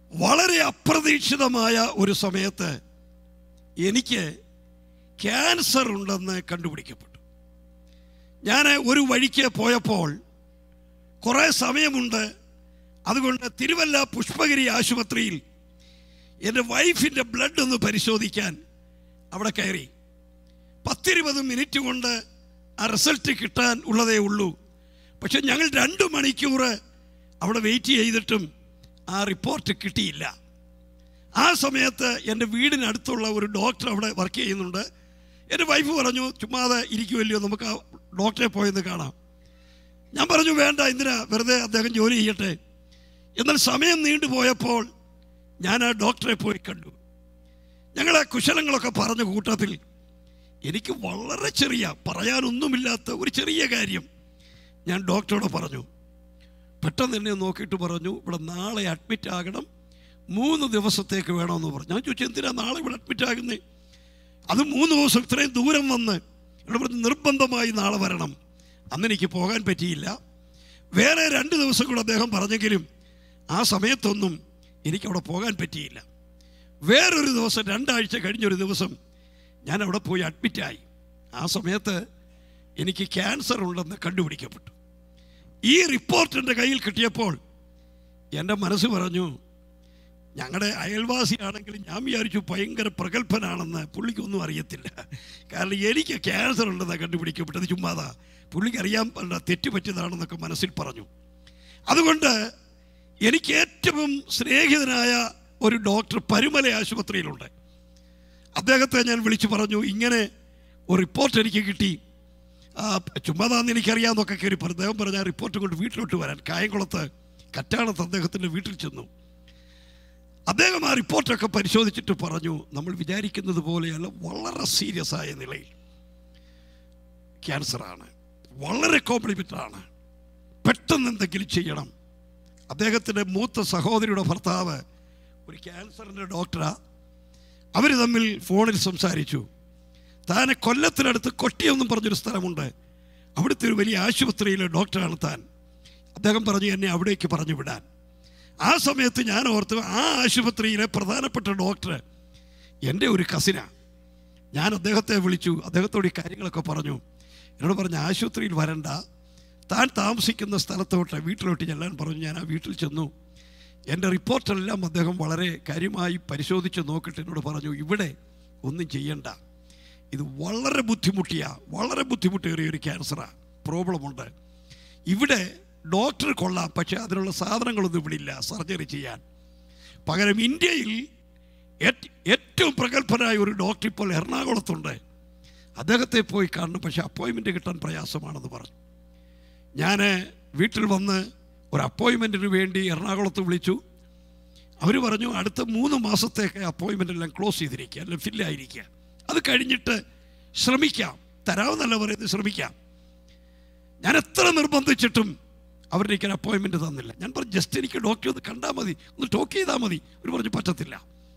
വളരെ അപ്രതീക്ഷിതമായ ഒരു സമയത്ത് എനിക്ക് ക്യാൻസർ ഉണ്ടെന്ന് കണ്ടുപിടിക്കപ്പെട്ടു ഞാൻ ഒരു വഴിക്ക് പോയപ്പോൾ കുറേ സമയമുണ്ട് അതുകൊണ്ട് തിരുവല്ല പുഷ്പഗിരി ആശുപത്രിയിൽ എൻ്റെ വൈഫിൻ്റെ ബ്ലഡ് ഒന്ന് പരിശോധിക്കാൻ അവിടെ കയറി പത്തിരുപത് മിനിറ്റ് കൊണ്ട് ആ റിസൾട്ട് കിട്ടാൻ ഉള്ളതേ ഉള്ളൂ പക്ഷെ ഞങ്ങൾ രണ്ട് മണിക്കൂർ അവിടെ വെയിറ്റ് ചെയ്തിട്ടും ആ റിപ്പോർട്ട് കിട്ടിയില്ല ആ സമയത്ത് എൻ്റെ വീടിനടുത്തുള്ള ഒരു ഡോക്ടർ അവിടെ വർക്ക് ചെയ്യുന്നുണ്ട് എൻ്റെ വൈഫ് പറഞ്ഞു ചുമ്മാതെ ഇരിക്കുമല്ലയോ നമുക്ക് ആ ഡോക്ടറെ പോയെന്ന് കാണാം ഞാൻ പറഞ്ഞു വേണ്ട എന്തിനാ വെറുതെ അദ്ദേഹം ജോലി ചെയ്യട്ടെ എന്നാൽ സമയം നീണ്ടുപോയപ്പോൾ ഞാൻ ആ ഡോക്ടറെ പോയി കണ്ടു ഞങ്ങളെ കുശലങ്ങളൊക്കെ പറഞ്ഞ കൂട്ടത്തിൽ എനിക്ക് വളരെ ചെറിയ പറയാനൊന്നുമില്ലാത്ത ഒരു ചെറിയ കാര്യം ഞാൻ ഡോക്ടറോട് പറഞ്ഞു പെട്ടെന്ന് എന്നെ നോക്കിയിട്ട് പറഞ്ഞു ഇവിടെ നാളെ അഡ്മിറ്റ് ആകണം മൂന്ന് ദിവസത്തേക്ക് വേണമെന്ന് പറഞ്ഞു ഞാൻ ചോദിച്ചു എന്തിനാ നാളെ ഇവിടെ അഡ്മിറ്റ് ആകുന്നേ അത് മൂന്ന് ദിവസം ഇത്രയും ദൂരം വന്ന് ഇവിടെ പറഞ്ഞ് നിർബന്ധമായി നാളെ വരണം അന്ന് എനിക്ക് പോകാൻ പറ്റിയില്ല വേറെ രണ്ട് ദിവസം കൂടെ അദ്ദേഹം പറഞ്ഞെങ്കിലും ആ സമയത്തൊന്നും എനിക്കവിടെ പോകാൻ പറ്റിയില്ല വേറൊരു ദിവസം രണ്ടാഴ്ച കഴിഞ്ഞൊരു ദിവസം ഞാൻ അവിടെ പോയി അഡ്മിറ്റായി ആ സമയത്ത് എനിക്ക് ക്യാൻസർ ഉണ്ടെന്ന് കണ്ടുപിടിക്കപ്പെട്ടു ഈ റിപ്പോർട്ട് എൻ്റെ കയ്യിൽ കിട്ടിയപ്പോൾ എൻ്റെ മനസ്സ് പറഞ്ഞു ഞങ്ങളുടെ അയൽവാസിയാണെങ്കിലും ഞാൻ വിചാരിച്ചു ഭയങ്കര പ്രഗത്ഭനാണെന്ന് പുള്ളിക്കൊന്നും അറിയത്തില്ല കാരണം എനിക്ക് ക്യാൻസർ ഉണ്ടെന്ന് കണ്ടുപിടിക്കപ്പെട്ടത് ചുമ്മാതാ പുള്ളിക്ക് അറിയാൻ പറ്റില്ല തെറ്റ് പറ്റിയതാണെന്നൊക്കെ മനസ്സിൽ പറഞ്ഞു അതുകൊണ്ട് എനിക്ക് ഏറ്റവും സ്നേഹിതനായ ഒരു ഡോക്ടർ പരുമല ആശുപത്രിയിലുണ്ട് അദ്ദേഹത്തെ ഞാൻ വിളിച്ചു പറഞ്ഞു ഇങ്ങനെ ഒരു റിപ്പോർട്ട് എനിക്ക് കിട്ടി ആ, ചുമ്മാതാന്ന് എനിക്കറിയാമെന്നൊക്കെ കയറി പറഞ്ഞു അദ്ദേഹം പറഞ്ഞ ആ റിപ്പോർട്ട് കൊണ്ട് വീട്ടിലോട്ട് വരാൻ കായംകുളത്ത് കറ്റാണത്ത് അദ്ദേഹത്തിൻ്റെ വീട്ടിൽ ചെന്നു അദ്ദേഹം ആ റിപ്പോർട്ടൊക്കെ പരിശോധിച്ചിട്ട് പറഞ്ഞു നമ്മൾ വിചാരിക്കുന്നത് പോലെയല്ല വളരെ സീരിയസ് ആയ നിലയിൽ ക്യാൻസറാണ് വളരെ കോംപ്ലിക്കേറ്റഡ് ആണ് പെട്ടെന്ന് എന്തെങ്കിലും ചെയ്യണം അദ്ദേഹത്തിൻ്റെ മൂത്ത സഹോദരിയുടെ ഭർത്താവ് ഒരു ക്യാൻസറിൻ്റെ ഡോക്ടറാ അവർ തമ്മിൽ ഫോണിൽ സംസാരിച്ചു താനെ കൊല്ലത്തിനടുത്ത് കൊട്ടിയെന്നും പറഞ്ഞൊരു സ്ഥലമുണ്ട് അവിടുത്തെ ഒരു വലിയ ആശുപത്രിയിലെ ഡോക്ടറാണ് താൻ അദ്ദേഹം പറഞ്ഞു എന്നെ അവിടേക്ക് പറഞ്ഞു വിടാൻ ആ സമയത്ത് ഞാൻ ഓർത്തു ആ ആശുപത്രിയിലെ പ്രധാനപ്പെട്ട ഡോക്ടർ എൻ്റെ ഒരു കസിനാണ് ഞാൻ അദ്ദേഹത്തെ വിളിച്ചു അദ്ദേഹത്തോട് ഈ കാര്യങ്ങളൊക്കെ പറഞ്ഞു എന്നോട് പറഞ്ഞു ആശുപത്രിയിൽ വരണ്ട താൻ താമസിക്കുന്ന സ്ഥലത്തോട്ട് വീട്ടിലോട്ട് ചെല്ലാൻ പറഞ്ഞു ഞാൻ ആ വീട്ടിൽ ചെന്നു എൻ്റെ റിപ്പോർട്ടെല്ലാം അദ്ദേഹം വളരെ കാര്യമായി പരിശോധിച്ച് നോക്കിയിട്ട് എന്നോട് പറഞ്ഞു ഇവിടെ ഒന്നും ചെയ്യണ്ട ഇത് വളരെ ബുദ്ധിമുട്ടിയ വളരെ ബുദ്ധിമുട്ടേറിയ ഒരു ക്യാൻസറാണ് പ്രോബ്ലമുണ്ട് ഇവിടെ ഡോക്ടർ കൊള്ളാം പക്ഷേ അതിനുള്ള സാധനങ്ങളൊന്നും ഇവിടെ ഇല്ല സർജറി ചെയ്യാൻ പകരം ഇന്ത്യയിൽ ഏറ്റ്- ഏറ്റവും പ്രഗത്ഭനായ ഒരു ഡോക്ടർ ഇപ്പോൾ എറണാകുളത്തുണ്ട് അദ്ദേഹത്തെ പോയി കാണണം പക്ഷേ അപ്പോയിൻമെൻറ്റ് കിട്ടാൻ പ്രയാസമാണെന്ന് പറഞ്ഞു ഞാൻ വീട്ടിൽ വന്ന് ഒരു അപ്പോയിൻമെൻറ്റിന് വേണ്ടി എറണാകുളത്ത് വിളിച്ചു അവർ പറഞ്ഞു അടുത്ത മൂന്ന് മാസത്തേക്ക് അപ്പോയിൻമെൻ്റ് എല്ലാം ക്ലോസ് ചെയ്തിരിക്കുക അല്ലെ ഫില്ലായിരിക്കുക അത് കഴിഞ്ഞിട്ട് ശ്രമിക്കാം തരാമെന്നല്ല പറയുന്നത് ശ്രമിക്കാം ഞാൻ എത്ര നിർബന്ധിച്ചിട്ടും അവരെനിക്ക് ഒരു അപ്പോയിൻമെൻറ്റ് തന്നില്ല ഞാൻ പറഞ്ഞു ജസ്റ്റ് എനിക്ക് ഡോക്ടറെ ഒന്ന് കണ്ടാൽ മതി ഒന്ന് ടോക്ക് ചെയ്താൽ മതി അവർ പറഞ്ഞു പറ്റത്തില്ല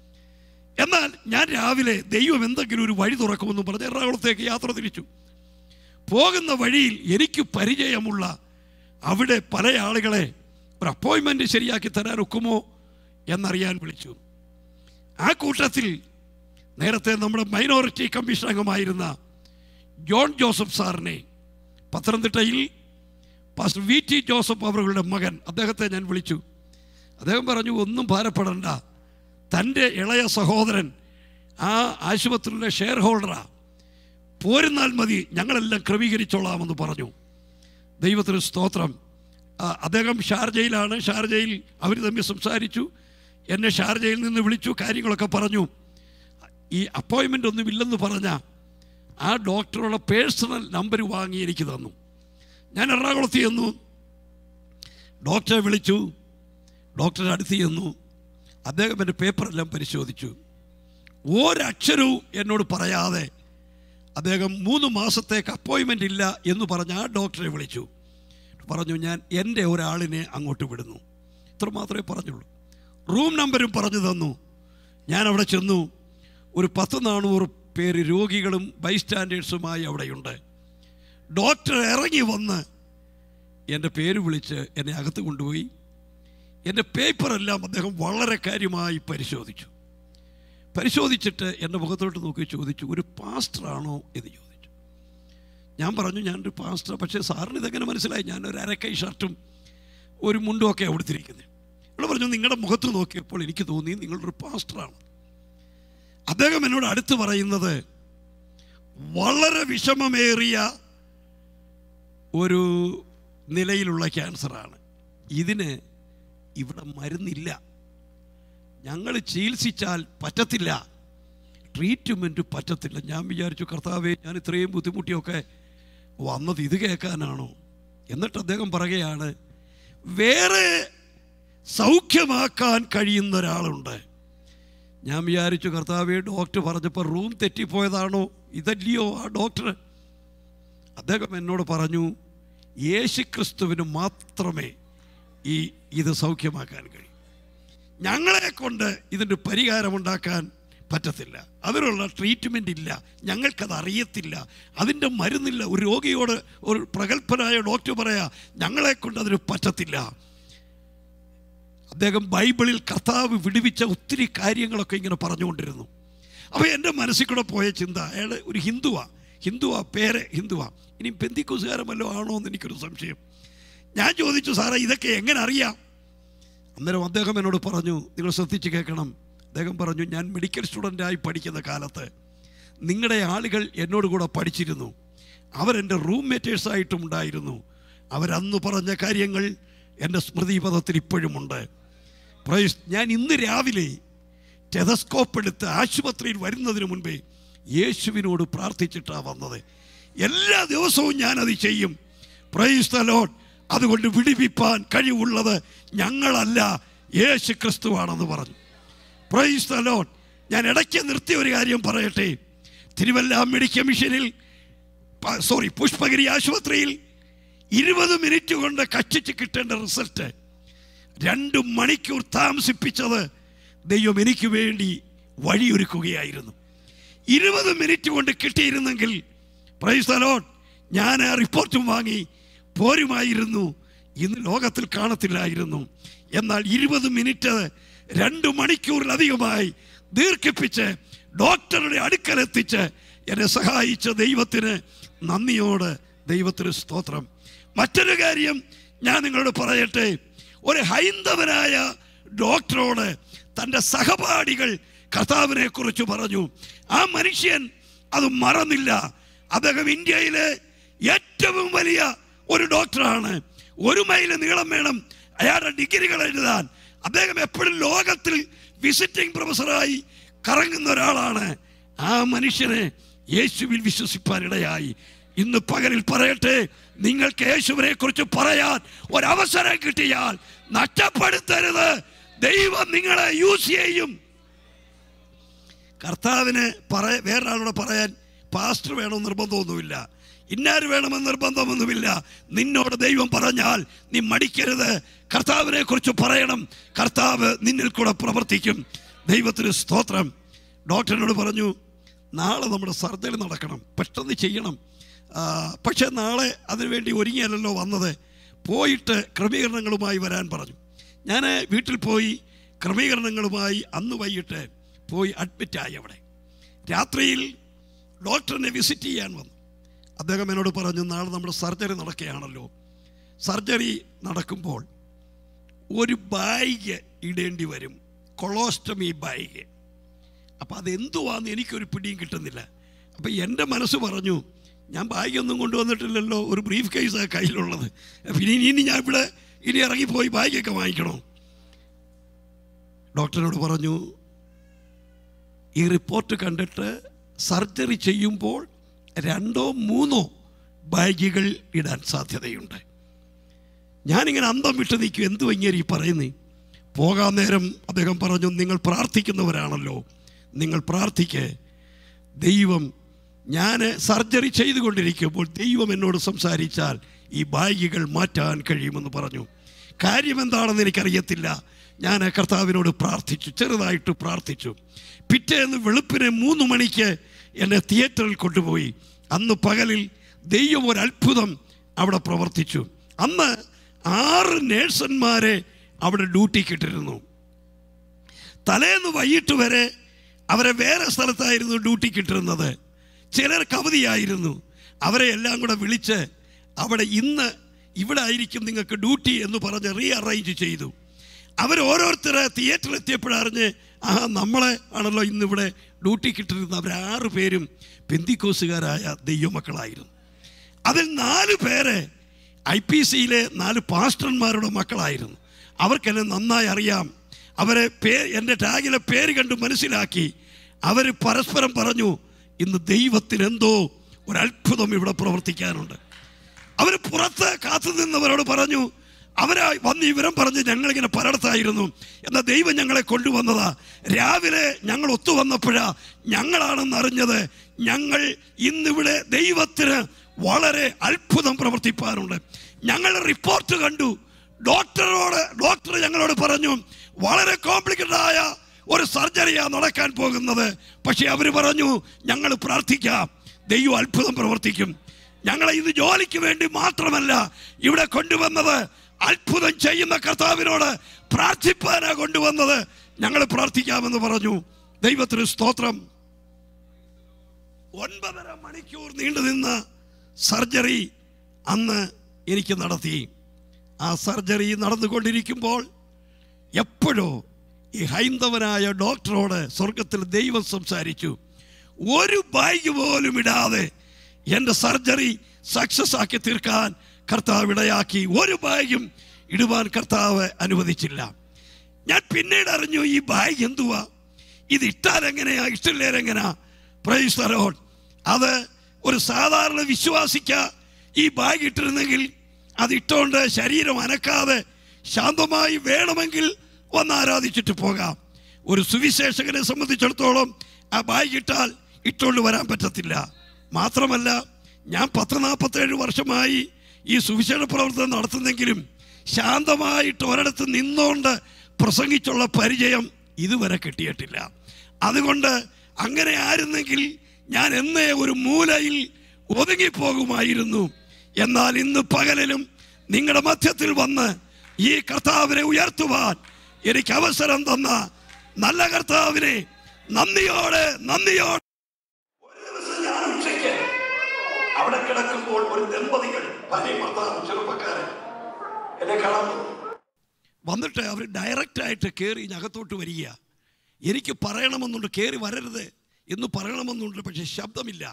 എന്നാൽ ഞാൻ രാവിലെ ദൈവം എന്തെങ്കിലും ഒരു വഴി തുറക്കുമെന്ന് പറഞ്ഞ് എറണാകുളത്തേക്ക് യാത്ര തിരിച്ചു പോകുന്ന വഴിയിൽ എനിക്ക് പരിചയമുള്ള അവിടെ പല ആളുകളെ ഒരു അപ്പോയിൻമെൻറ്റ് ശരിയാക്കി തരാൻ ഒക്കുമോ എന്നറിയാൻ വിളിച്ചു ആ കൂട്ടത്തിൽ നേരത്തെ നമ്മുടെ മൈനോറിറ്റി കമ്മീഷൻ അംഗമായിരുന്ന ജോൺ ജോസഫ് സാറിനെ പത്തനംതിട്ടയിൽ പാസ്റ്റർ വി ടി ജോസഫ് അവരുടെ മകൻ അദ്ദേഹത്തെ ഞാൻ വിളിച്ചു അദ്ദേഹം പറഞ്ഞു ഒന്നും ഭാരപ്പെടണ്ട തൻ്റെ ഇളയ സഹോദരൻ ആ ആശുപത്രിയിലെ ഷെയർ ഹോൾഡറാ പോരുന്നാൽ മതി ഞങ്ങളെല്ലാം ക്രമീകരിച്ചോളാമെന്ന് പറഞ്ഞു ദൈവത്തിന് സ്തോത്രം ആ, അദ്ദേഹം ഷാർജയിലാണ് ഷാർജയിൽ അവർ തമ്മിൽ സംസാരിച്ചു എന്നെ ഷാർജയിൽ നിന്ന് വിളിച്ചു കാര്യങ്ങളൊക്കെ പറഞ്ഞു ഈ അപ്പോയിൻമെൻ്റ് ഒന്നും ഇല്ലെന്ന് പറഞ്ഞ ആ ഡോക്ടറുടെ പേഴ്സണൽ നമ്പർ വാങ്ങി എനിക്ക് തന്നു ഞാൻ എറണാകുളത്ത് ചെന്നു ഡോക്ടറെ വിളിച്ചു ഡോക്ടറുടെ അടുത്ത് ചെന്നു അദ്ദേഹം എൻ്റെ പേപ്പറെല്ലാം പരിശോധിച്ചു ഒരക്ഷരവും എന്നോട് പറയാതെ അദ്ദേഹം മൂന്ന് മാസത്തേക്ക് അപ്പോയിൻമെൻ്റ് ഇല്ല എന്ന് പറഞ്ഞ് ആ ഡോക്ടറെ വിളിച്ചു പറഞ്ഞു ഞാൻ എൻ്റെ ഒരാളിനെ അങ്ങോട്ട് വിടുന്നു ഇത്ര മാത്രമേ പറഞ്ഞുള്ളൂ റൂം നമ്പരും പറഞ്ഞു തന്നു ഞാൻ അവിടെ ചെന്നു ഒരു പത്ത് നാനൂറ് പേര് രോഗികളും ബൈസ്റ്റാൻഡേഴ്സുമായി അവിടെയുണ്ട് ഡോക്ടർ ഇറങ്ങി വന്ന് എൻ്റെ പേര് വിളിച്ച് എന്നെ അകത്ത് കൊണ്ടുപോയി എൻ്റെ പേപ്പറെല്ലാം അദ്ദേഹം വളരെ കാര്യമായി പരിശോധിച്ചു പരിശോധിച്ചിട്ട് എൻ്റെ മുഖത്തോട്ട് നോക്കി ചോദിച്ചു ഒരു പാസ്റ്ററാണോ എന്ന് ചോദിച്ചു ഞാൻ പറഞ്ഞു ഞാനൊരു പാസ്റ്റർ പക്ഷേ സാറിന് ഇതെങ്ങനെ മനസ്സിലായി ഞാനൊരു അരക്കൈ ഷർട്ടും ഒരു മുണ്ടും ഒക്കെ കൊടുത്തിരിക്കുന്നത് ഇവിടെ പറഞ്ഞു നിങ്ങളുടെ മുഖത്ത് നോക്കിയപ്പോൾ എനിക്ക് തോന്നി നിങ്ങളൊരു പാസ്റ്ററാണ് അദ്ദേഹം എന്നോട് അടുത്ത് പറയുന്നത് വളരെ വിഷമമേറിയ ഒരു നിലയിലുള്ള ക്യാൻസറാണ് ഇതിന് ഇവിടെ മരുന്നില്ല ഞങ്ങൾ ചികിത്സിച്ചാൽ പറ്റത്തില്ല ട്രീറ്റ്മെൻറ്റ് പറ്റത്തില്ല ഞാൻ വിചാരിച്ചു കർത്താവെ ഞാൻ ഇത്രയും ബുദ്ധിമുട്ടിയൊക്കെ വന്നത് ഇത് കേൾക്കാനാണോ എന്നിട്ട് അദ്ദേഹം പറയുകയാണ് വേറെ സൗഖ്യമാക്കാൻ കഴിയുന്ന ഒരാളുണ്ട് ഞാൻ വിചാരിച്ചു കർത്താവെ ഡോക്ടർ പറഞ്ഞപ്പോൾ റൂം തെറ്റിപ്പോയതാണോ ഇതല്ലയോ ആ ഡോക്ടർ അദ്ദേഹം എന്നോട് പറഞ്ഞു യേശുക്രിസ്തുവിന് മാത്രമേ ഈ ഇത് സൗഖ്യമാക്കാൻ കഴിയൂ ഞങ്ങളെ കൊണ്ട് ഇതിൻ്റെ പരിഹാരമുണ്ടാക്കാൻ പറ്റത്തില്ല അതിനുള്ള ട്രീറ്റ്മെൻ്റ് ഇല്ല ഞങ്ങൾക്കത് അറിയത്തില്ല അതിൻ്റെ മരുന്നില്ല ഒരു രോഗിയോട് ഒരു പ്രഗത്ഭനായ ഡോക്ടർ പറയാ ഞങ്ങളെ കൊണ്ട് അതിന് പറ്റത്തില്ല അദ്ദേഹം ബൈബിളിൽ കർത്താവ് വിടുവിച്ച ഒത്തിരി കാര്യങ്ങളൊക്കെ ഇങ്ങനെ പറഞ്ഞുകൊണ്ടിരുന്നു അപ്പോൾ എൻ്റെ മനസ്സിൽ കൂടെ പോയ ചിന്ത അയാൾ ഒരു ഹിന്ദുവാ ഹിന്ദുവാ പേര് ഹിന്ദുവാ ഇനി പെന്തിക്കുസുകാരൻ വല്ലതും ആണോ എന്ന് എനിക്കൊരു സംശയം ഞാൻ ചോദിച്ചു സാറേ ഇതൊക്കെ എങ്ങനെ അറിയാം അന്നേരം അദ്ദേഹം എന്നോട് പറഞ്ഞു നിങ്ങൾ ശ്രദ്ധിച്ച് കേൾക്കണം അദ്ദേഹം പറഞ്ഞു ഞാൻ മെഡിക്കൽ സ്റ്റുഡൻ്റായി പഠിക്കുന്ന കാലത്ത് നിങ്ങളുടെ ആളുകൾ എന്നോട് കൂടെ പഠിച്ചിരുന്നു അവരെൻ്റെ റൂം മേറ്റേഴ്സായിട്ടും ഉണ്ടായിരുന്നു അവരന്ന് പറഞ്ഞ കാര്യങ്ങൾ എൻ്റെ സ്മൃതിപഥത്തിൽ ഇപ്പോഴുമുണ്ട് പ്രൈസ് ഞാൻ ഇന്ന് രാവിലെ ടെതസ്കോപ്പ് എടുത്ത് ആശുപത്രിയിൽ വരുന്നതിന് മുൻപേ യേശുവിനോട് പ്രാർത്ഥിച്ചിട്ടാണ് വന്നത് എല്ലാ ദിവസവും ഞാനത് ചെയ്യും പ്രൈസ് ദ ലോഡ് അതുകൊണ്ട് വിടിവിപ്പാൻ കഴിവുള്ളത് ഞങ്ങളല്ല യേശു ക്രിസ്തുവാണെന്ന് പറഞ്ഞു പ്രൈസ് ദ ലോഡ് ഞാൻ ഇടയ്ക്ക് നിർത്തിയ ഒരു കാര്യം പറയട്ടെ തിരുവല്ല മെഡിക്കൽ മിഷനിൽ സോറി പുഷ്പഗിരി ആശുപത്രിയിൽ ഇരുപത് മിനിറ്റ് കൊണ്ട് കച്ചിച്ച് കിട്ടേണ്ട റിസൾട്ട് രണ്ട് മണിക്കൂർ താമസിപ്പിച്ചത് ദൈവം എനിക്ക് വേണ്ടി വഴിയൊരുക്കുകയായിരുന്നു ഇരുപത് മിനിറ്റ് കൊണ്ട് കിട്ടിയിരുന്നെങ്കിൽ പ്രൈസ് അലോട്ട് ഞാൻ ആ റിപ്പോർട്ടും വാങ്ങി പോരുമായിരുന്നു ഇന്ന് ലോകത്തിൽ കാണത്തില്ലായിരുന്നു എന്നാൽ ഇരുപത് മിനിറ്റ് രണ്ട് മണിക്കൂറിലധികമായി ദീർഘിപ്പിച്ച് ഡോക്ടറുടെ അടുക്കലെത്തിച്ച് എന്നെ സഹായിച്ച ദൈവത്തിന് നന്ദിയോട് ദൈവത്തിന് സ്തോത്രം മറ്റൊരു കാര്യം ഞാൻ നിങ്ങളോട് പറയട്ടെ ഒരു ഹൈന്ദവനായ ഡോക്ടറോട് തൻ്റെ സഹപാഠികൾ കർത്താവിനെ കുറിച്ച് പറഞ്ഞു ആ മനുഷ്യൻ അത് മറന്നില്ല അദ്ദേഹം ഇന്ത്യയിലെ ഏറ്റവും വലിയ ഒരു ഡോക്ടറാണ് ഒരു മൈൽ നീളം വേണം അയാളുടെ ഡിഗ്രികൾ എഴുതാൻ അദ്ദേഹം എപ്പോഴും ലോകത്തിൽ വിസിറ്റിംഗ് പ്രൊഫസറായി കറങ്ങുന്ന ഒരാളാണ് ആ മനുഷ്യനെ യേശുവിൽ വിശ്വസിപ്പാനിടയായി ഇന്ന് പകലിൽ പറയട്ടെ നിങ്ങൾക്ക് യേശുവിനെ കുറിച്ച് പറയാൻ ഒരവസരം കിട്ടിയാൽ നഷ്ടപ്പെടുത്തരുത് ദൈവം നിങ്ങളെ യൂസ് ചെയ്യും കർത്താവിന് പറയ വേറൊരാളോട് പറയാൻ പാസ്റ്റർ വേണമെന്ന് നിർബന്ധമൊന്നുമില്ല ഇന്നാര് വേണമെന്ന് നിർബന്ധമൊന്നുമില്ല നിന്നോട് ദൈവം പറഞ്ഞാൽ നീ മടിക്കരുത് കർത്താവിനെ കുറിച്ച് പറയണം കർത്താവ് നിന്നിൽ കൂടെ പ്രവർത്തിക്കും ദൈവത്തിന് സ്തോത്രം ഡോക്ടറിനോട് പറഞ്ഞു നാളെ നമ്മുടെ സർജറി നടക്കണം പെട്ടെന്ന് ചെയ്യണം ആ, പക്ഷേ നാളെ അതിനുവേണ്ടി ഒരുങ്ങിയല്ലല്ലോ വന്നത് പോയിട്ട് ക്രമീകരണങ്ങളുമായി വരാൻ പറഞ്ഞു ഞാൻ വീട്ടിൽ പോയി ക്രമീകരണങ്ങളുമായി അന്ന് വൈകിട്ട് പോയി അഡ്മിറ്റായി അവിടെ രാത്രിയിൽ ഡോക്ടറിനെ വിസിറ്റ് ചെയ്യാൻ വന്നു അദ്ദേഹം എന്നോട് പറഞ്ഞു നാളെ നമ്മുടെ സർജറി നടക്കുകയാണല്ലോ സർജറി നടക്കുമ്പോൾ ഒരു ബാഗ് ഇടേണ്ടി വരും കൊളോസ്റ്റമി ബാഗ് അപ്പം അതെന്തുവാന്ന് എനിക്കൊരു പിടിയും കിട്ടുന്നില്ല അപ്പം എൻ്റെ മനസ്സ് പറഞ്ഞു ഞാൻ ബാഗൊന്നും കൊണ്ടുവന്നിട്ടില്ലല്ലോ ഒരു ബ്രീഫ് കേസാണ് കയ്യിലുള്ളത് പിന്നെ ഇനി ഇനി ഞാൻ ഇവിടെ ഇനി ഇറങ്ങിപ്പോയി ബാഗൊക്കെ വാങ്ങിക്കണോ ഡോക്ടറിനോട് പറഞ്ഞു ഈ റിപ്പോർട്ട് കണ്ടിട്ട് സർജറി ചെയ്യുമ്പോൾ രണ്ടോ മൂന്നോ ബാഗുകൾ ഇടാൻ സാധ്യതയുണ്ട് ഞാനിങ്ങനെ അന്തം വിട്ട് നിൽക്കും എന്തു ഇങ്ങനെ ഈ പറയുന്നേ പോകാൻ നേരം അദ്ദേഹം പറഞ്ഞു നിങ്ങൾ പ്രാർത്ഥിക്കുന്നവരാണല്ലോ നിങ്ങൾ പ്രാർത്ഥിക്ക് ദൈവം ഞാൻ സർജറി ചെയ്തുകൊണ്ടിരിക്കുമ്പോൾ ദൈവം എന്നോട് സംസാരിച്ചാൽ ഈ ബാഗുകൾ മാറ്റാൻ കഴിയുമെന്ന് പറഞ്ഞു കാര്യം എന്താണെന്ന് എനിക്കറിയത്തില്ല ഞാൻ കർത്താവിനോട് പ്രാർത്ഥിച്ചു ചെറുതായിട്ട് പ്രാർത്ഥിച്ചു പിറ്റേന്ന് വെളുപ്പിന് മൂന്ന് മണിക്ക് എന്നെ തിയേറ്ററിൽ കൊണ്ടുപോയി അന്ന് പകലിൽ ദൈവം ഒരു അത്ഭുതം അവിടെ പ്രവർത്തിച്ചു അന്ന് ആറ് നേഴ്സന്മാരെ അവിടെ ഡ്യൂട്ടിക്ക് ഇട്ടിരുന്നു തലേന്ന് വൈകിട്ട് വരെ അവരെ വേറെ സ്ഥലത്തായിരുന്നു ഡ്യൂട്ടിക്ക് ഇട്ടിരുന്നത് ചിലർക്ക് അവധിയായിരുന്നു അവരെ എല്ലാം കൂടെ വിളിച്ച് അവിടെ ഇന്ന് ഇവിടെ ആയിരിക്കും നിങ്ങൾക്ക് ഡ്യൂട്ടി എന്ന് പറഞ്ഞ് റീ അറേഞ്ച് ചെയ്തു അവർ ഓരോരുത്തരെ തിയേറ്ററിൽ എത്തിയപ്പോഴറിഞ്ഞ് ആ നമ്മളെ ആണല്ലോ ഇന്നിവിടെ ഡ്യൂട്ടിക്ക് ഇട്ടിരുന്ന അവർ ആറ് പേരും പെന്തിക്കോസുകാരായ ദൈവമക്കളായിരുന്നു അതിൽ നാല് പേര് ഐ പി സിയിലെ നാല് പാസ്റ്റർമാരുടെ മക്കളായിരുന്നു അവർക്കെന്നെ നന്നായി അറിയാം അവരെ പേ എൻ്റെ ടാഗിലെ പേര് കണ്ട് മനസ്സിലാക്കി അവർ പരസ്പരം പറഞ്ഞു ഇന്ന് ദൈവത്തിന് എന്തോ ഒരു അത്ഭുതം ഇവിടെ പ്രവർത്തിക്കാനുണ്ട് അവർ പുറത്ത് കാത്തു നിന്നവരോട് പറഞ്ഞു അവരാ വന്ന് വിവരം പറഞ്ഞ് ഞങ്ങളിങ്ങനെ പലയിടത്തായിരുന്നു എന്നാൽ ദൈവം ഞങ്ങളെ കൊണ്ടുവന്നതാ രാവിലെ ഞങ്ങൾ ഒത്തു വന്നപ്പോഴാ ഞങ്ങളാണെന്ന് അറിഞ്ഞത് ഞങ്ങൾ ഇന്നിവിടെ ദൈവത്തിന് വളരെ അത്ഭുതം പ്രവർത്തിപ്പാറുണ്ട് ഞങ്ങൾ റിപ്പോർട്ട് കണ്ടു ഡോക്ടറോട് ഡോക്ടർ ഞങ്ങളോട് പറഞ്ഞു വളരെ കോംപ്ലിക്കേറ്റഡ് ആയ ഒരു സർജറിയാ നടക്കാൻ പോകുന്നത് പക്ഷെ അവർ പറഞ്ഞു ഞങ്ങൾ പ്രാർത്ഥിക്കാം ദൈവം അത്ഭുതം പ്രവർത്തിക്കും ഞങ്ങളെ ഇത് ജോലിക്ക് വേണ്ടി മാത്രമല്ല ഇവിടെ കൊണ്ടുവന്നത് അത്ഭുതം ചെയ്യുന്ന കർത്താവിനോട് പ്രാർത്ഥിപ്പാനാ കൊണ്ടുവന്നത് ഞങ്ങൾ പ്രാർത്ഥിക്കാമെന്ന് പറഞ്ഞു ദൈവത്തിന് സ്തോത്രം ഒൻപതര മണിക്കൂർ നീണ്ടു നിന്ന സർജറി അന്ന് എനിക്ക് നടത്തി ആ സർജറി നടന്നുകൊണ്ടിരിക്കുമ്പോൾ എപ്പോഴോ ഈ ഹൈന്ദവനായ ഡോക്ടറോട് സ്വർഗത്തിൽ ദൈവം സംസാരിച്ചു ഒരു ബാഗ് പോലും ഇടാതെ എൻ്റെ സർജറി സക്സസ് ആക്കി തീർക്കാൻ കർത്താവ് ഇടയാക്കി ഒരു ബാഗും ഇടുവാൻ കർത്താവ് അനുവദിച്ചില്ല ഞാൻ പിന്നീട് അറിഞ്ഞു ഈ ബാഗ് എന്തുവാ ഇത് ഇട്ടാൽ എങ്ങനെയാ ഇട്ടില്ലേരെങ്ങനാ പ്രൈസ് the Lord. അത് ഒരു സാധാരണ വിശ്വാസിക്ക ഈ ബാഗ് ഇട്ടിരുന്നെങ്കിൽ അത് ഇട്ടുകൊണ്ട് ശരീരം അനക്കാതെ ശാന്തമായി വേണമെങ്കിൽ വന്ന് ആരാധിച്ചിട്ട് പോകാം ഒരു സുവിശേഷകനെ സംബന്ധിച്ചിടത്തോളം ആ ബാഗ് ഇട്ടാൽ ഇട്ടുകൊണ്ട് വരാൻ പറ്റത്തില്ല മാത്രമല്ല ഞാൻ പത്ത് നാൽപ്പത്തേഴ് വർഷമായി ഈ സുവിശേഷ പ്രവർത്തനം നടത്തുന്നെങ്കിലും ശാന്തമായിട്ട് ഒരിടത്ത് നിന്നുകൊണ്ട് പ്രസംഗിച്ചുള്ള പരിചയം ഇതുവരെ കിട്ടിയിട്ടില്ല അതുകൊണ്ട് അങ്ങനെ ആയിരുന്നെങ്കിൽ ഞാൻ എന്നേ ഒരു മൂലയിൽ ഒതുങ്ങിപ്പോകുമായിരുന്നു എന്നാൽ ഇന്ന് പകലിലും നിങ്ങളുടെ മധ്യത്തിൽ വന്ന് ഈ കർത്താവിനെ ഉയർത്തുവാൻ എനിക്ക് അവസരം തന്ന നല്ല കർത്താവിനെ നന്ദിയോടെ നന്ദിയോടെ ഒരു ദിവസം ഞാൻ ഉച്ചയ്ക്ക് അവിടെ കിടക്കുമ്പോൾ ഒരു ദമ്പതികൾ ഭാര്യ ഭർത്താവ് ചെറുപ്പക്കാരൻ എന്നെ കാണാൻ വന്നു. വന്നിട്ട് അവർ ഡയറക്റ്റ് ആയിട്ട് കയറി അകത്തോട്ട് വരിക എനിക്ക് പറയണമെന്നുണ്ട് കയറി വരരുത് എന്ന് പറയണമെന്നുണ്ട് പക്ഷെ ശബ്ദമില്ല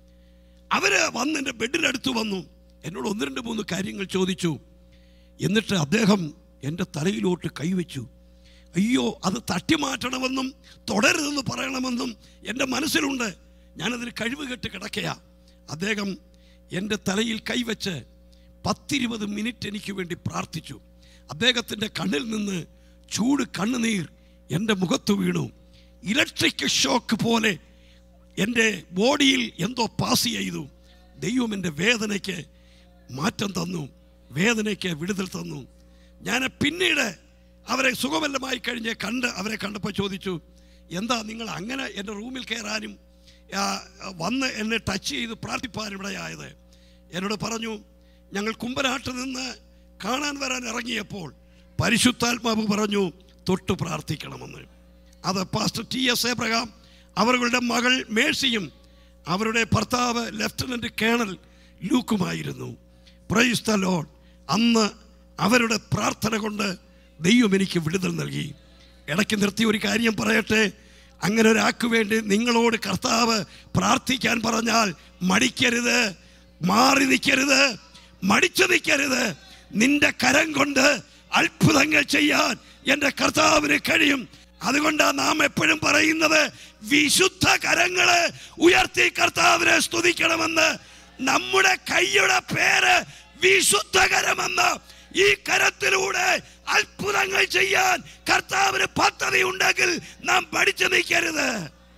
അവര് വന്ന് എൻ്റെ ബെഡിനടുത്ത് വന്നു എന്നോട് ഒന്ന് രണ്ട് മൂന്ന് കാര്യങ്ങൾ ചോദിച്ചു എന്നിട്ട് അദ്ദേഹം എൻ്റെ തലയിലോട്ട് കൈവച്ചു അയ്യോ അത് തട്ടിമാറ്റണമെന്നും തുടരുതെന്ന് പറയണമെന്നും എൻ്റെ മനസ്സിലുണ്ട് ഞാനതിന് കഴിവ് കെട്ട് കിടക്കയാ അദ്ദേഹം എൻ്റെ തലയിൽ കൈവച്ച് പത്തിരുപത് മിനിറ്റ് എനിക്ക് വേണ്ടി പ്രാർത്ഥിച്ചു അദ്ദേഹത്തിൻ്റെ കണ്ണിൽ നിന്ന് ചൂട് കണ്ണുനീർ എൻ്റെ മുഖത്ത് വീണു ഇലക്ട്രിക് ഷോക്ക് പോലെ എൻ്റെ ബോഡിയിൽ എന്തോ പാസ് ചെയ്തു ദൈവം എൻ്റെ വേദനയ്ക്ക് മാറ്റം തന്നു വേദനയ്ക്ക് വിടുതൽ തന്നു ഞാൻ പിന്നീട് അവരെ സുഖമല്ലമായി കഴിഞ്ഞ് കണ്ട് അവരെ കണ്ടപ്പോൾ ചോദിച്ചു എന്താ നിങ്ങൾ അങ്ങനെ എൻ്റെ റൂമിൽ കയറാനും ആ, വന്ന് എന്നെ ടച്ച് ചെയ്ത് പ്രാർത്ഥിപ്പാനും ഇടയായത് എന്നോട് പറഞ്ഞു ഞങ്ങൾ കുമ്പനാട്ട് നിന്ന് കാണാൻ വരാൻ ഇറങ്ങിയപ്പോൾ പരിശുദ്ധാത്മാവ് പറഞ്ഞു തൊട്ട് പ്രാർത്ഥിക്കണമെന്ന് അത് പാസ്റ്റർ ടി എസ് എബ്രഹാം അവരുടെ മകൾ മേഴ്സിയും അവരുടെ ഭർത്താവ് ലെഫ്റ്റനന്റ് കേണൽ ലൂക്കുമായിരുന്നു പ്രൈസ് ദ ലോഡ് അന്ന് അവരുടെ പ്രാർത്ഥന കൊണ്ട് ദൈവം എനിക്ക് വിടുതൽ നൽകി ഇടയ്ക്ക് നിർത്തി ഒരു കാര്യം പറയട്ടെ അങ്ങനെ ഒരാൾക്ക് വേണ്ടി നിങ്ങളോട് കർത്താവ് പ്രാർത്ഥിക്കാൻ പറഞ്ഞാൽ മടിക്കരുത് മാറി നിൽക്കരുത് മടിച്ചു നിൽക്കരുത് നിന്റെ കരം കൊണ്ട് അത്ഭുതങ്ങൾ ചെയ്യാൻ എൻ്റെ കർത്താവിന് കഴിയും അതുകൊണ്ടാണ് നാം എപ്പോഴും പറയുന്നത് വിശുദ്ധ കരങ്ങളെ ഉയർത്തി കർത്താവിനെ സ്തുതിക്കണമെന്ന് നമ്മുടെ കൈയുടെ പേര് വിശുദ്ധ കരമെന്ന് ഈ കരത്തിലൂടെ അത്ഭുതങ്ങൾ ചെയ്യാൻ കർത്താവിന് പദ്ധതി ഉണ്ടെങ്കിൽ നാം പഠിച്ചു നിൽക്കരുത്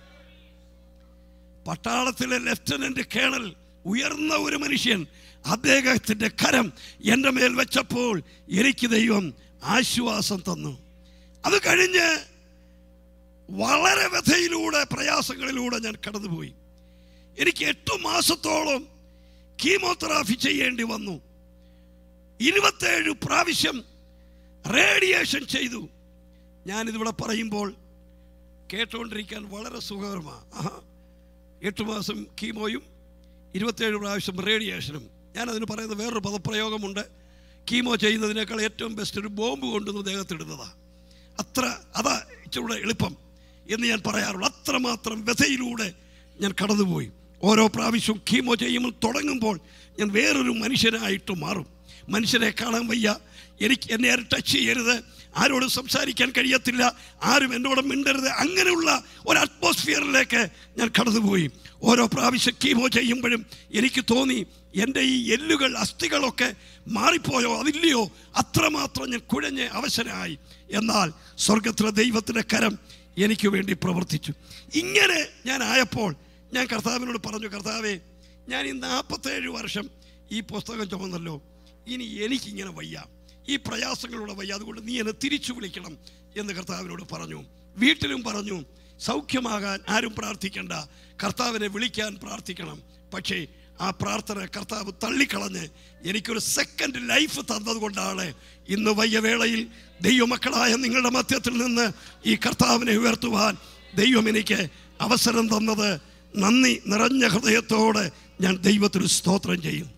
പട്ടാളത്തിലെ ലെഫ്റ്റനന്റ് കേണൽ ഉയർന്ന ഒരു മനുഷ്യൻ അദ്ദേഹത്തിന്റെ കരം എൻ്റെ മേൽ വെച്ചപ്പോൾ എനിക്ക് ദൈവം ആശ്വാസം തന്നു അത് കഴിഞ്ഞ് വളരെ വ്യഥയിലൂടെ പ്രയാസങ്ങളിലൂടെ ഞാൻ കടന്നുപോയി എനിക്ക് എട്ടു മാസത്തോളം കീമോതെറാപ്പി ചെയ്യേണ്ടി വന്നു ഇരുപത്തേഴ് പ്രാവശ്യം റേഡിയേഷൻ ചെയ്തു ഞാനിതിവിടെ പറയുമ്പോൾ കേട്ടുകൊണ്ടിരിക്കാൻ വളരെ സുഖകരമാണ് ആഹാ എട്ട് മാസം കീമോയും ഇരുപത്തേഴ് പ്രാവശ്യം റേഡിയേഷനും ഞാനതിന് പറയുന്ന വേറൊരു പദപ്രയോഗമുണ്ട് കീമോ ചെയ്യുന്നതിനേക്കാൾ ഏറ്റവും ബെസ്റ്റ് ഒരു ബോംബ് കൊണ്ടുവന്ന് ദേഹത്തിടുന്നതാണ് അത്ര അതാ ഇച്ചിരൂടെ എളുപ്പം എന്ന് ഞാൻ പറയാറുള്ളൂ അത്രമാത്രം വ്യഥയിലൂടെ ഞാൻ കടന്നുപോയി ഓരോ പ്രാവശ്യവും കീമോ ചെയ്യുമ്പോൾ തുടങ്ങുമ്പോൾ ഞാൻ വേറൊരു മനുഷ്യനായിട്ട് മാറും മനുഷ്യനെ കാണാൻ വയ്യ എനിക്ക് എന്നെ ആരും ടച്ച് ചെയ്യരുത് ആരോടും സംസാരിക്കാൻ കഴിയത്തില്ല ആരും എന്നോട് മിണ്ടരുത് അങ്ങനെയുള്ള ഒരു അറ്റ്മോസ്ഫിയറിലേക്ക് ഞാൻ കടന്നുപോയി ഓരോ പ്രാവശ്യം കീമോ ചെയ്യുമ്പോഴും എനിക്ക് തോന്നി എൻ്റെ ഈ എല്ലുകൾ അസ്ഥികളൊക്കെ മാറിപ്പോയോ അതില്ലയോ അത്രമാത്രം ഞാൻ കുഴഞ്ഞ് അവശനായി എന്നാൽ സ്വർഗത്തിലെ ദൈവത്തിൻ്റെ കരം എനിക്ക് വേണ്ടി പ്രവർത്തിച്ചു ഇങ്ങനെ ഞാൻ ആയപ്പോൾ ഞാൻ കർത്താവിനോട് പറഞ്ഞു കർത്താവേ ഞാൻ ഈ നാൽപ്പത്തേഴ് വർഷം ഈ പുസ്തകം ചുമന്നല്ലോ ഇനി എനിക്കിങ്ങനെ വയ്യ ഈ പ്രയാസങ്ങളോടെ വയ്യ അതുകൊണ്ട് നീ എന്നെ തിരിച്ചു വിളിക്കണം എന്ന് കർത്താവിനോട് പറഞ്ഞു വീട്ടിലും പറഞ്ഞു സൗഖ്യമാകാൻ ആരും പ്രാർത്ഥിക്കണ്ട കർത്താവിനെ വിളിക്കാൻ പ്രാർത്ഥിക്കണം പക്ഷേ ആ പ്രാർത്ഥന കർത്താവ് തള്ളിക്കളഞ്ഞ് എനിക്കൊരു സെക്കൻഡ് ലൈഫ് തന്നതുകൊണ്ടാണ് ഇന്ന് വയ്യവേളയിൽ ദൈവമക്കളായ നിങ്ങളുടെ മധ്യത്തിൽ നിന്ന് ഈ കർത്താവിനെ ഉയർത്തുവാൻ ദൈവം എനിക്ക് അവസരം തന്നത് നന്ദി നിറഞ്ഞ ഹൃദയത്തോടെ ഞാൻ ദൈവത്തിന് സ്തോത്രം ചെയ്യും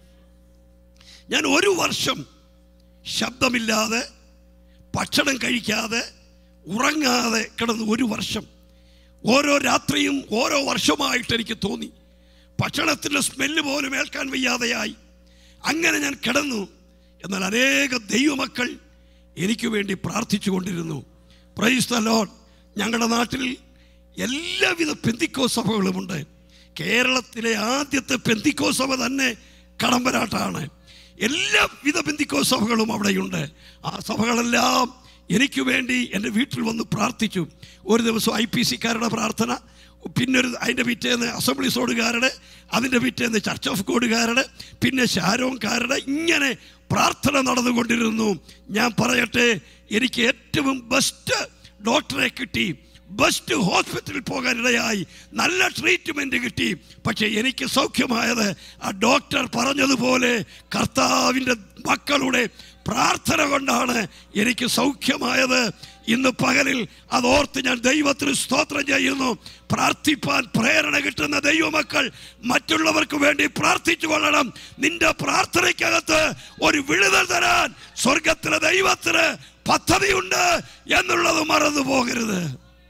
ഞാൻ ഒരു വർഷം ശബ്ദമില്ലാതെ ഭക്ഷണം കഴിക്കാതെ ഉറങ്ങാതെ കിടന്ന് ഒരു വർഷം ഓരോ രാത്രിയും ഓരോ വർഷമായിട്ട് എനിക്ക് തോന്നി ഭക്ഷണത്തിൻ്റെ സ്മെല്ല് പോലും ഏൽക്കാൻ വയ്യാതെയായി അങ്ങനെ ഞാൻ കിടന്നു എന്നാൽ അനേക ദൈവമക്കൾ എനിക്ക് വേണ്ടി പ്രാർത്ഥിച്ചു കൊണ്ടിരുന്നു പ്രൈസ് ദ ലോഡ് ഞങ്ങളുടെ നാട്ടിൽ എല്ലാവിധ പെന്തിക്കോ സഭകളുമുണ്ട് കേരളത്തിലെ ആദ്യത്തെ പെന്തിക്കോ സഭ തന്നെ കടമ്പരാട്ടാണ് എല്ലാവിധ പെന്തിക്കോ സഭകളും അവിടെയുണ്ട് ആ സഭകളെല്ലാം എനിക്ക് വേണ്ടി എൻ്റെ വീട്ടിൽ വന്ന് പ്രാർത്ഥിച്ചു ഒരു ദിവസം ഐ പി സിക്കാരുടെ പ്രാർത്ഥന പിന്നൊരു അതിൻ്റെ പിറ്റേന്ന് അസംബ്ലീസോടുകാരുടെ അതിൻ്റെ പിറ്റേന്ന് ചർച്ച് ഓഫ് ഗോഡുകാരുടെ പിന്നെ ഷാരോങ്കാരുടെ ഇങ്ങനെ പ്രാർത്ഥന നടന്നുകൊണ്ടിരുന്നു ഞാൻ പറയട്ടെ എനിക്ക് ഏറ്റവും ബെസ്റ്റ് ഡോക്ടറെ കിട്ടി ബെസ്റ്റ് ഹോസ്പിറ്റലിൽ പോകാൻ ഇടയായി നല്ല ട്രീറ്റ്മെന്റ് കിട്ടി പക്ഷേ എനിക്ക് സൗഖ്യമായത് ആ ഡോക്ടർ പറഞ്ഞതുപോലെ കർത്താവിൻ്റെ മക്കളുടെ പ്രാർത്ഥന കൊണ്ടാണ് എനിക്ക് സൗഖ്യമായത് ഇന്ന് പകലിൽ അതോർത്ത് ഞാൻ ദൈവത്തിന് സ്തോത്രം ചെയ്യുന്നു പ്രാർത്ഥിപ്പാൻ പ്രേരണ കിട്ടുന്ന ദൈവമക്കൾ മറ്റുള്ളവർക്ക് വേണ്ടി പ്രാർത്ഥിച്ചു കൊള്ളണം നിന്റെ പ്രാർത്ഥനയ്ക്കകത്ത് ഒരു വിടുതൽ തരാൻ സ്വർഗത്തിലെ ദൈവത്തിന് പദ്ധതിയുണ്ട് എന്നുള്ളത് മറന്നു പോകരുത്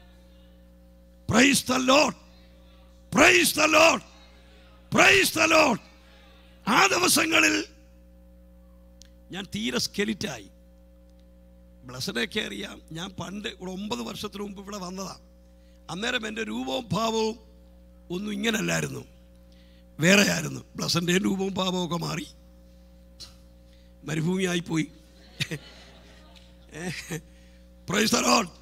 praise the Lord praise the Lord praise the Lord ആ ദിവസങ്ങളിൽ ഞാൻ തീരെ സ്കെലിറ്റായി ബ്ലസനൊക്കെ അറിയാം ഞാൻ പണ്ട് ഇവിടെ ഒമ്പത് വർഷത്തിന് മുമ്പ് ഇവിടെ വന്നതാ അന്നേരം എൻ്റെ രൂപവും ഭാവവും ഒന്നും ഇങ്ങനല്ലായിരുന്നു വേറെ ആയിരുന്നു ബ്ലസൻ്റെ രൂപവും ഭാവവും ഒക്കെ മാറി മരുഭൂമിയായി പോയി പ്രൈസ് ദ ലോഡ്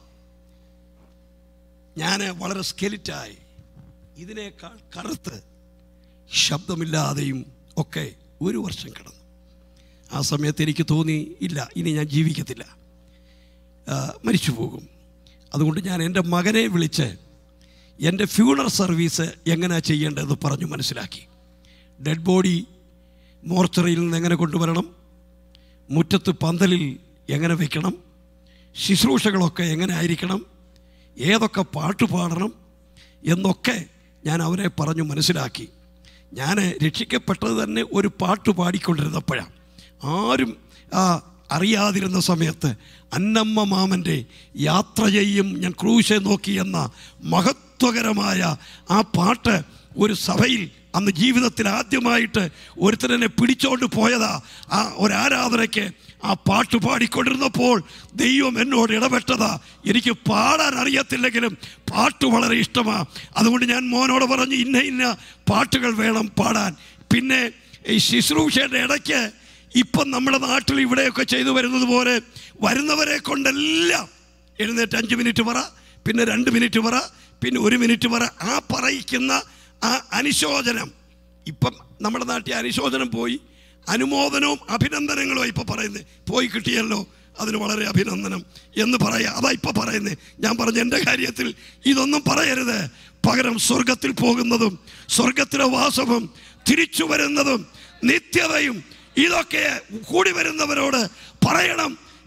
ഞാൻ വളരെ സ്കെലിറ്റായി ഇതിനേക്കാൾ കറുത്ത് ശബ്ദമില്ലാതെയും ഒക്കെ ഒരു വർഷം കിടന്നു ആ സമയത്ത് എനിക്ക് തോന്നി ഇല്ല ഇനി ഞാൻ ജീവിക്കത്തില്ല ആ, മരിച്ചു പോകും അതുകൊണ്ട് ഞാൻ എൻ്റെ മകനെ വിളിച്ച് എൻ്റെ ഫ്യൂണർ സർവീസ് എങ്ങനെയാണ് ചെയ്യേണ്ടതെന്ന് പറഞ്ഞു മനസ്സിലാക്കി ഡെഡ് ബോഡി മോർച്ചറിയിൽ നിന്ന് എങ്ങനെ കൊണ്ടുവരണം മുറ്റത്ത് പന്തലിൽ എങ്ങനെ വെക്കണം ശുശ്രൂഷകളൊക്കെ എങ്ങനെ ആയിരിക്കണം ഏതൊക്കെ പാട്ട് പാടണം എന്നൊക്കെ ഞാൻ അവരെ പറഞ്ഞു മനസ്സിലാക്കി ഞാൻ രക്ഷിക്കപ്പെട്ടത് തന്നെ ഒരു പാട്ട് പാടിക്കൊണ്ടിരുന്നപ്പോഴാണ് ആരും ആ, അറിയാതിരുന്ന സമയത്ത് അന്നമ്മ മാമൻ്റെ യാത്ര ചെയ്യും ഞാൻ ക്രൂശെ നോക്കി എന്ന മഹത്വകരമായ ആ പാട്ട് ഒരു സഭയിൽ അന്ന് ജീവിതത്തിൽ ആദ്യമായിട്ട് ഒരുത്തരനെ പിടിച്ചോണ്ട് പോയതാ ആ ഒരു ആരാധനയ്ക്ക് ആ പാട്ട് പാടിക്കൊണ്ടിരുന്നപ്പോൾ ദൈവം എന്നോട് ഇടപെട്ടതാ എനിക്ക് പാടാൻ അറിയത്തില്ലെങ്കിലും പാട്ട് വളരെ ഇഷ്ടമാണ് അതുകൊണ്ട് ഞാൻ മോനോട് പറഞ്ഞു ഇന്ന ഇന്ന പാട്ടുകൾ വേണം പാടാൻ പിന്നെ ഈ ശുശ്രൂഷയുടെ ഇടയ്ക്ക് ഇപ്പം നമ്മുടെ നാട്ടിൽ ഇവിടെയൊക്കെ ചെയ്തു വരുന്നത് പോലെ വരുന്നവരെ കൊണ്ടെല്ലാം എഴുന്നേറ്റ് അഞ്ച് മിനിറ്റ് പറ പിന്നെ രണ്ട് മിനിറ്റ് പറ പിന്നെ ഒരു മിനിറ്റ് പറ ആ പറയിക്കുന്ന ആ അനുശോചനം ഇപ്പം നമ്മുടെ നാട്ടിൽ അനുശോചനം പോയി അനുമോദനവും അഭിനന്ദനങ്ങളും ഇപ്പം പറയുന്നത് പോയി കിട്ടിയല്ലോ അതിന് വളരെ അഭിനന്ദനം എന്ന് പറയാം അതാ ഇപ്പം പറയുന്നത് ഞാൻ പറഞ്ഞ എൻ്റെ കാര്യത്തിൽ ഇതൊന്നും പറയരുത് പകരം സ്വർഗത്തിൽ പോകുന്നതും സ്വർഗത്തിലെ വാസവും തിരിച്ചു വരുന്നതും നിത്യതയും ഇതൊക്കെ കൂടി വരുന്നവരോട് പറയണം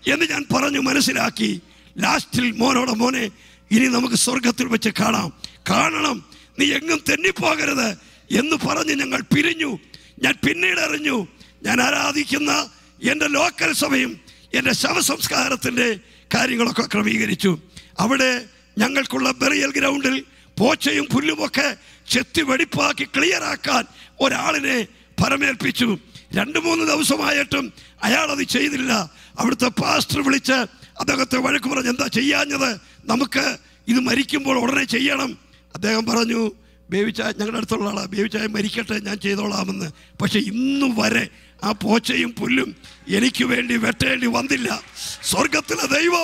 എന്ന് ഞാൻ പറഞ്ഞു മനസ്സിലാക്കി ലാസ്റ്റിൽ മോനോടെ മോനെ ഇനി നമുക്ക് സ്വർഗത്തിൽ വെച്ച് കാണാം കാണണം നീ എങ്ങും തെന്നിപ്പോകരുത് എന്ന് പറഞ്ഞ് ഞങ്ങൾ പിരിഞ്ഞു ഞാൻ പിന്നീട് അറിഞ്ഞു ഞാൻ ആരാധിക്കുന്ന എൻ്റെ ലോക്കൽ സഭയും എൻ്റെ ശവസംസ്കാരത്തിൻ്റെ കാര്യങ്ങളൊക്കെ ക്രമീകരിച്ചു അവിടെ ഞങ്ങൾക്കുള്ള ബെറിയൽ ഗ്രൗണ്ടിൽ പോച്ചയും പുല്ലുമൊക്കെ ചെത്തി വെടിപ്പാക്കി ക്ലിയറാക്കാൻ ഒരാളിനെ ഫലമേൽപ്പിച്ചു രണ്ട് മൂന്ന് ദിവസമായിട്ടും അയാൾ അത് ചെയ്തില്ല അവിടുത്തെ പാസ്റ്റർ വിളിച്ച് അദ്ദേഹത്തെ വഴക്ക് പറഞ്ഞ് എന്താ ചെയ്യാഞ്ഞത് നമുക്ക് ഇത് മരിക്കുമ്പോൾ ഉടനെ ചെയ്യണം അദ്ദേഹം പറഞ്ഞു ബേബിച്ചായ ഞങ്ങളുടെ അടുത്തുള്ള ആളാ ബേബിച്ചായ മരിക്കട്ടെ ഞാൻ ചെയ്തോളാമെന്ന് പക്ഷെ ഇന്നു വരെ ആ പോച്ചയും പുല്ലും എനിക്ക് വേണ്ടി വെട്ടേണ്ടി വന്നില്ല സ്വർഗത്തിലെ ദൈവം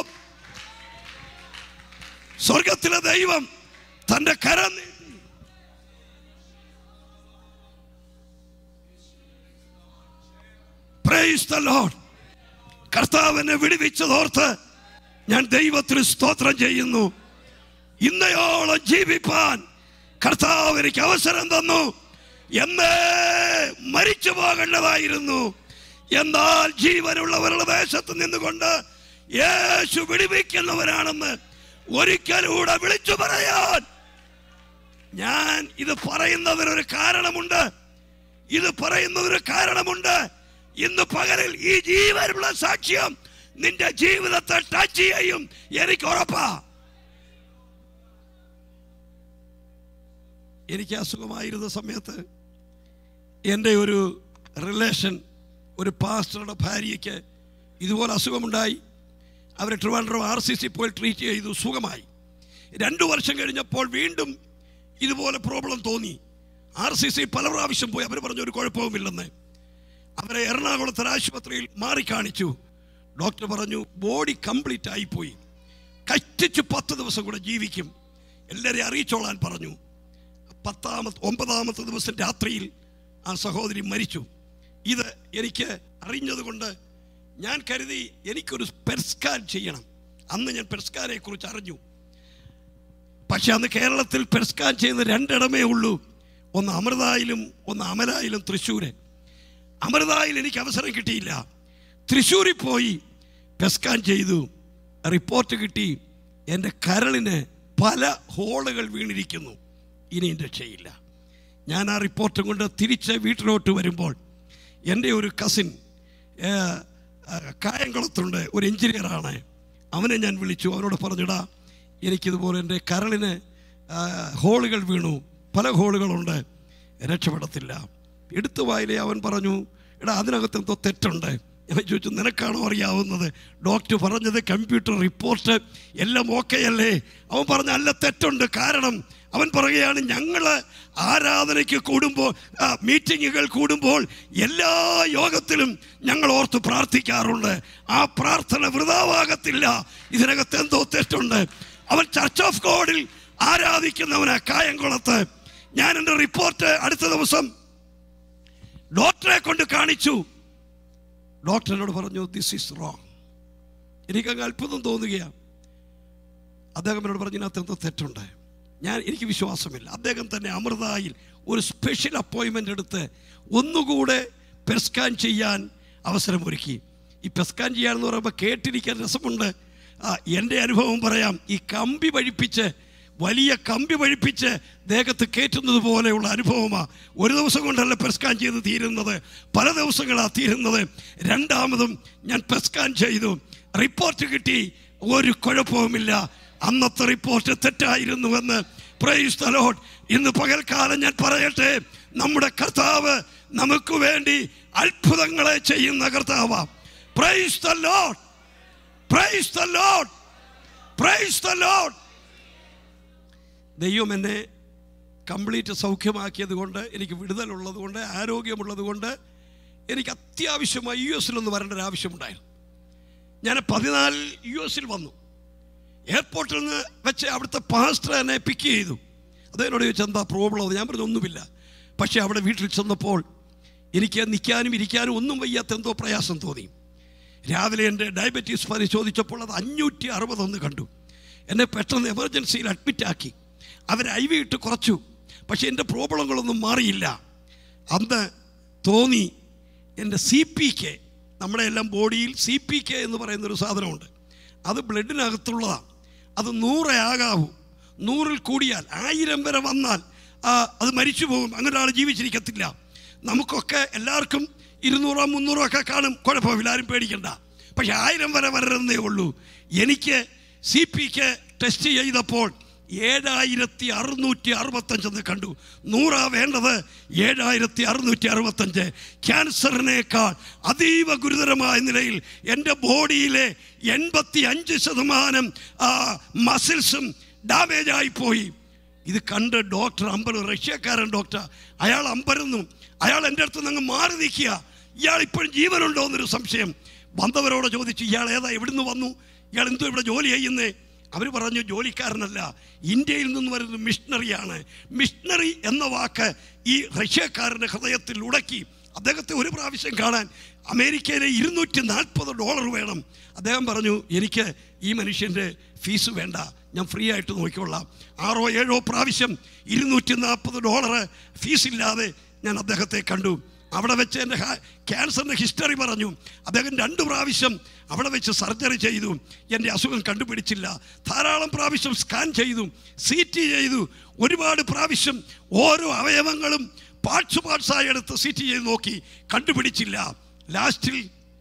സ്വർഗത്തിലെ ദൈവം തന്റെ കരം നീട്ടി Praise the Lord. കർത്താവിനെ വിടുവിച്ചതോർത്ത് ഞാൻ ദൈവത്തിന് സ്തോത്രം ചെയ്യുന്നു ഇന്നയോളം ജീവിപ്പാൻ കർത്താവ് എനിക്ക് അവസരം തന്നു എന്നേ മരിച്ചു പോകേണ്ടതായിരുന്നു എന്നാൽ ജീവനുള്ളവരുടെ ദേശത്ത് നിന്നുകൊണ്ട് യേശു വിടുവിക്കുന്നവരാണെന്ന് ഒരിക്കലൂടെ വിളിച്ചു പറയാൻ ഞാൻ ഇത് പറയുന്നതിനൊരു കാരണമുണ്ട് ഇത് പറയുന്നതിന് കാരണമുണ്ട് ഇന്ന് പകലിൽ ഈ ജീവനുള്ള സാക്ഷ്യം നിന്റെ ജീവിതത്തെ ടച്ച് ചെയ്യും എനിക്ക് ഉറപ്പാ എനിക്ക് അസുഖമായിരുന്ന സമയത്ത് എൻ്റെ ഒരു റിലേഷൻ ഒരു പാസ്റ്ററുടെ ഭാര്യയ്ക്ക് ഇതുപോലെ അസുഖമുണ്ടായി അവർ ട്രിവാൻഡ്രം ആർ സി സി പോയി ട്രീറ്റ് ചെയ്തു സുഖമായി രണ്ടു വർഷം കഴിഞ്ഞപ്പോൾ വീണ്ടും ഇതുപോലെ പ്രോബ്ലം തോന്നി ആർ സി സി പല പ്രാവശ്യം പോയി അവർ പറഞ്ഞു ഒരു കുഴപ്പവുമില്ലെന്ന് അവരെ എറണാകുളത്തെ ആശുപത്രിയിൽ മാറി കാണിച്ചു ഡോക്ടർ പറഞ്ഞു ബോഡി കംപ്ലീറ്റ് ആയിപ്പോയി കഷ്ടിച്ച് പത്ത് ദിവസം കൂടെ ജീവിക്കും എല്ലാവരെയും അറിയിച്ചോളാൻ പറഞ്ഞു പത്താമത്തെ ഒമ്പതാമത്തെ ദിവസം രാത്രിയിൽ ആ സഹോദരി മരിച്ചു ഇത് എനിക്ക് അറിഞ്ഞതുകൊണ്ട് ഞാൻ കരുതി എനിക്കൊരു പെർസ്കാൻ ചെയ്യണം അന്ന് ഞാൻ പെർസ്കാനെ കുറിച്ച് അറിഞ്ഞു പക്ഷെ അന്ന് കേരളത്തിൽ പെർസ്കാൻ ചെയ്യുന്ന രണ്ടിടമേ ഉള്ളൂ ഒന്ന് അമൃതായിലും ഒന്ന് അമലായിലും തൃശ്ശൂര് അമൃതായിൽ എനിക്ക് അവസരം കിട്ടിയില്ല തൃശ്ശൂരിൽ പോയി പെസ്കാൻ ചെയ്തു റിപ്പോർട്ട് കിട്ടി എൻ്റെ കരളിന് പല ഹോളുകൾ വീണിരിക്കുന്നു ഇനിയും രക്ഷയില്ല ഞാൻ ആ റിപ്പോർട്ടും കൊണ്ട് തിരിച്ച് വീട്ടിലോട്ട് വരുമ്പോൾ എൻ്റെ ഒരു കസിൻ കായംകുളത്തുണ്ട് ഒരു എഞ്ചിനീയറാണ് അവനെ ഞാൻ വിളിച്ചു അവനോട് പറഞ്ഞിടാ എനിക്കിതുപോലെ എൻ്റെ കരളിന് ആ, ഹോളുകൾ വീണു പല ഹോളുകളുണ്ട് രക്ഷപ്പെടത്തില്ല എടുത്തു വായിലെ അവൻ പറഞ്ഞു എടാ അതിനകത്ത് എന്തോ തെറ്റുണ്ട് ഞാൻ ചോദിച്ചു നിനക്കാണോ അറിയാവുന്നത് ഡോക്ടർ പറഞ്ഞത് കമ്പ്യൂട്ടർ റിപ്പോർട്ട് എല്ലാം ഓക്കെ അല്ലേ അവൻ പറഞ്ഞ അല്ല തെറ്റുണ്ട് കാരണം അവൻ പറയുകയാണ് ഞങ്ങൾ ആരാധനയ്ക്ക് കൂടുമ്പോൾ ആ, മീറ്റിങ്ങുകൾ കൂടുമ്പോൾ എല്ലാ യോഗത്തിലും ഞങ്ങൾ ഓർത്ത് പ്രാർത്ഥിക്കാറുണ്ട് ആ പ്രാർത്ഥന വൃതാവാകത്തില്ല ഇതിനകത്ത് എന്തോ തെറ്റുണ്ട് അവൻ ചർച്ച് ഓഫ് ഗോഡിൽ ആരാധിക്കുന്നവനാ കായംകുളത്ത് ഞാൻ എൻ്റെ റിപ്പോർട്ട് അടുത്ത ദിവസം ഡോക്ടറെ കൊണ്ട് കാണിച്ചു ഡോക്ടർ എന്നോട് പറഞ്ഞു ദിസ് ഈസ് റോങ് എനിക്കങ്ങ് അത്ഭുതം തോന്നുകയാണ് അദ്ദേഹം എന്നോട് പറഞ്ഞു ഇതിനകത്ത് എന്തോ തെറ്റുണ്ട് ഞാൻ എനിക്ക് വിശ്വാസമില്ല അദ്ദേഹം തന്നെ അമൃതായിൽ ഒരു സ്പെഷ്യൽ അപ്പോയിൻമെൻ്റ് എടുത്ത് ഒന്നുകൂടെ പെസ്കാൻ ചെയ്യാൻ അവസരമൊരുക്കി ഈ പെസ്കാൻ ചെയ്യാന്ന് പറയുമ്പോൾ കേട്ടിരിക്കാൻ രസമുണ്ട് ആ എൻ്റെ അനുഭവം പറയാം ഈ കമ്പി വഴിപ്പിച്ച് വലിയ കമ്പി വഴിപ്പിച്ച് ദേഹത്ത് കയറ്റുന്നത് പോലെയുള്ള അനുഭവമാണ് ഒരു ദിവസം കൊണ്ടല്ല പെസ്കാൻ ചെയ്ത് തീരുന്നത് പല ദിവസങ്ങളാണ് തീരുന്നത് രണ്ടാമതും ഞാൻ പെസ്കാൻ ചെയ്തു റിപ്പോർട്ട് കിട്ടി ഒരു കുഴപ്പവുമില്ല അന്നത്തെ റിപ്പോർട്ട് തെറ്റായിരുന്നുവെന്ന് പ്രൈസ് the Lord. ഇന്ന് പകൽക്കാലം ഞാൻ പറയട്ടെ നമ്മുടെ കർത്താവ് നമുക്ക് വേണ്ടി അത്ഭുതങ്ങളെ ചെയ്യുന്ന കർത്താവ് praise the Lord. Praise the Lord. Praise the Lord. ദൈവം എന്നെ കംപ്ലീറ്റ് സൗഖ്യമാക്കിയത് കൊണ്ട് എനിക്ക് വിടുതലുള്ളത് കൊണ്ട് ആരോഗ്യമുള്ളത് കൊണ്ട് എനിക്ക് അത്യാവശ്യമായി യു എസിലൊന്ന് വരേണ്ട ഒരു ആവശ്യമുണ്ടായിരുന്നു ഞാൻ പതിനാലിൽ യു എസിൽ വന്നു എയർപോർട്ടിൽ നിന്ന് വെച്ച് അവിടുത്തെ പാസ്റ്റർ എന്നെ പിക്ക് ചെയ്തു അദ്ദേഹനോട് ചോദിച്ചാൽ എന്താ പ്രോബ്ലം ഞാൻ പറഞ്ഞു ഒന്നുമില്ല പക്ഷേ അവിടെ വീട്ടിൽ ചെന്നപ്പോൾ എനിക്ക് നിൽക്കാനും ഇരിക്കാനും ഒന്നും വയ്യാത്ത എന്തോ പ്രയാസം തോന്നി രാവിലെ എൻ്റെ ഡയബറ്റീസ് പരിശോധിച്ചപ്പോൾ അത് അഞ്ഞൂറ്റി അറുപതൊന്ന് കണ്ടു എന്നെ പെട്ടെന്ന് എമർജൻസിയിൽ അഡ്മിറ്റാക്കി അവർ ഐ വി ഇട്ട് കുറച്ചു പക്ഷേ എൻ്റെ പ്രോബ്ലങ്ങളൊന്നും മാറിയില്ല അന്ന് തോന്നി എൻ്റെ സി പിക്ക് നമ്മുടെ എല്ലാം ബോഡിയിൽ സി പി കെ എന്ന് പറയുന്ന ഒരു സാധനമുണ്ട് അത് ബ്ലഡിനകത്തുള്ളതാണ് അത് നൂറേ ആകാവൂ നൂറിൽ കൂടിയാൽ ആയിരം വരെ വന്നാൽ ആ, അത് മരിച്ചു പോകും അങ്ങനെ ഒരാൾ ജീവിച്ചിരിക്കത്തില്ല നമുക്കൊക്കെ എല്ലാവർക്കും ഇരുന്നൂറോ മുന്നൂറോ ഒക്കെ കാണും കുഴപ്പമില്ല ആരും പേടിക്കണ്ട പക്ഷെ ആയിരം വരെ വരരുന്നേ ഉള്ളൂ എനിക്ക് സി പിക്ക് ടെസ്റ്റ് ചെയ്തപ്പോൾ ഏഴായിരത്തി അറുന്നൂറ്റി അറുപത്തഞ്ചെന്ന് കണ്ടു നൂറാ വേണ്ടത് ഏഴായിരത്തി അറുന്നൂറ്റി അറുപത്തഞ്ച് ക്യാൻസറിനേക്കാൾ അതീവ ഗുരുതരമായ നിലയിൽ എൻ്റെ ബോഡിയിലെ എൺപത്തി അഞ്ച് ശതമാനം മസിൽസും ഡാമേജ് ആയിപ്പോയി ഇത് കണ്ട് ഡോക്ടർ അമ്പലം റഷ്യക്കാരൻ ഡോക്ടർ അയാൾ അമ്പരന്നു അയാൾ എൻ്റെ അടുത്ത് നിന്ന് മാറി നിൽക്കുക ഇയാൾ ഇപ്പോഴും ജീവനുണ്ടോ എന്നൊരു സംശയം വന്നവരോട് ചോദിച്ചു ഇയാൾ ഏതാ എവിടുന്ന് വന്നു ഇയാൾ എന്തോ ഇവിടെ ജോലി ചെയ്യുന്നേ അവർ പറഞ്ഞു ജോലിക്കാരനല്ല ഇന്ത്യയിൽ നിന്ന് വരുന്ന മിഷണറിയാണ് മിഷണറി എന്ന വാക്ക് ഈ റഷ്യക്കാരൻ്റെ ഹൃദയത്തിൽ ഉടക്കി അദ്ദേഹത്തെ ഒരു പ്രാവശ്യം കാണാൻ അമേരിക്കയിലെ ഇരുന്നൂറ്റി നാൽപ്പത് ഡോളർ വേണം അദ്ദേഹം പറഞ്ഞു എനിക്ക് ഈ മനുഷ്യൻ്റെ ഫീസ് വേണ്ട ഞാൻ ഫ്രീ ആയിട്ട് നോക്കിക്കൊള്ളാം ആറോ ഏഴോ പ്രാവശ്യം ഇരുന്നൂറ്റി നാൽപ്പത് ഡോളർ ഫീസില്ലാതെ ഞാൻ അദ്ദേഹത്തെ കണ്ടു അവിടെ വെച്ച് എൻ്റെ ഹാ- ക്യാൻസറിൻ്റെ ഹിസ്റ്ററി പറഞ്ഞു അദ്ദേഹം രണ്ട് പ്രാവശ്യം അവിടെ വെച്ച് സർജറി ചെയ്തു എൻ്റെ അസുഖം കണ്ടുപിടിച്ചില്ല ധാരാളം പ്രാവശ്യം സ്കാൻ ചെയ്തു സി ടി ചെയ്തു ഒരുപാട് പ്രാവശ്യം ഓരോ അവയവങ്ങളും പാർട്സ് പാർട്സായി എടുത്ത് സി ടി ചെയ്ത് നോക്കി കണ്ടുപിടിച്ചില്ല ലാസ്റ്റിൽ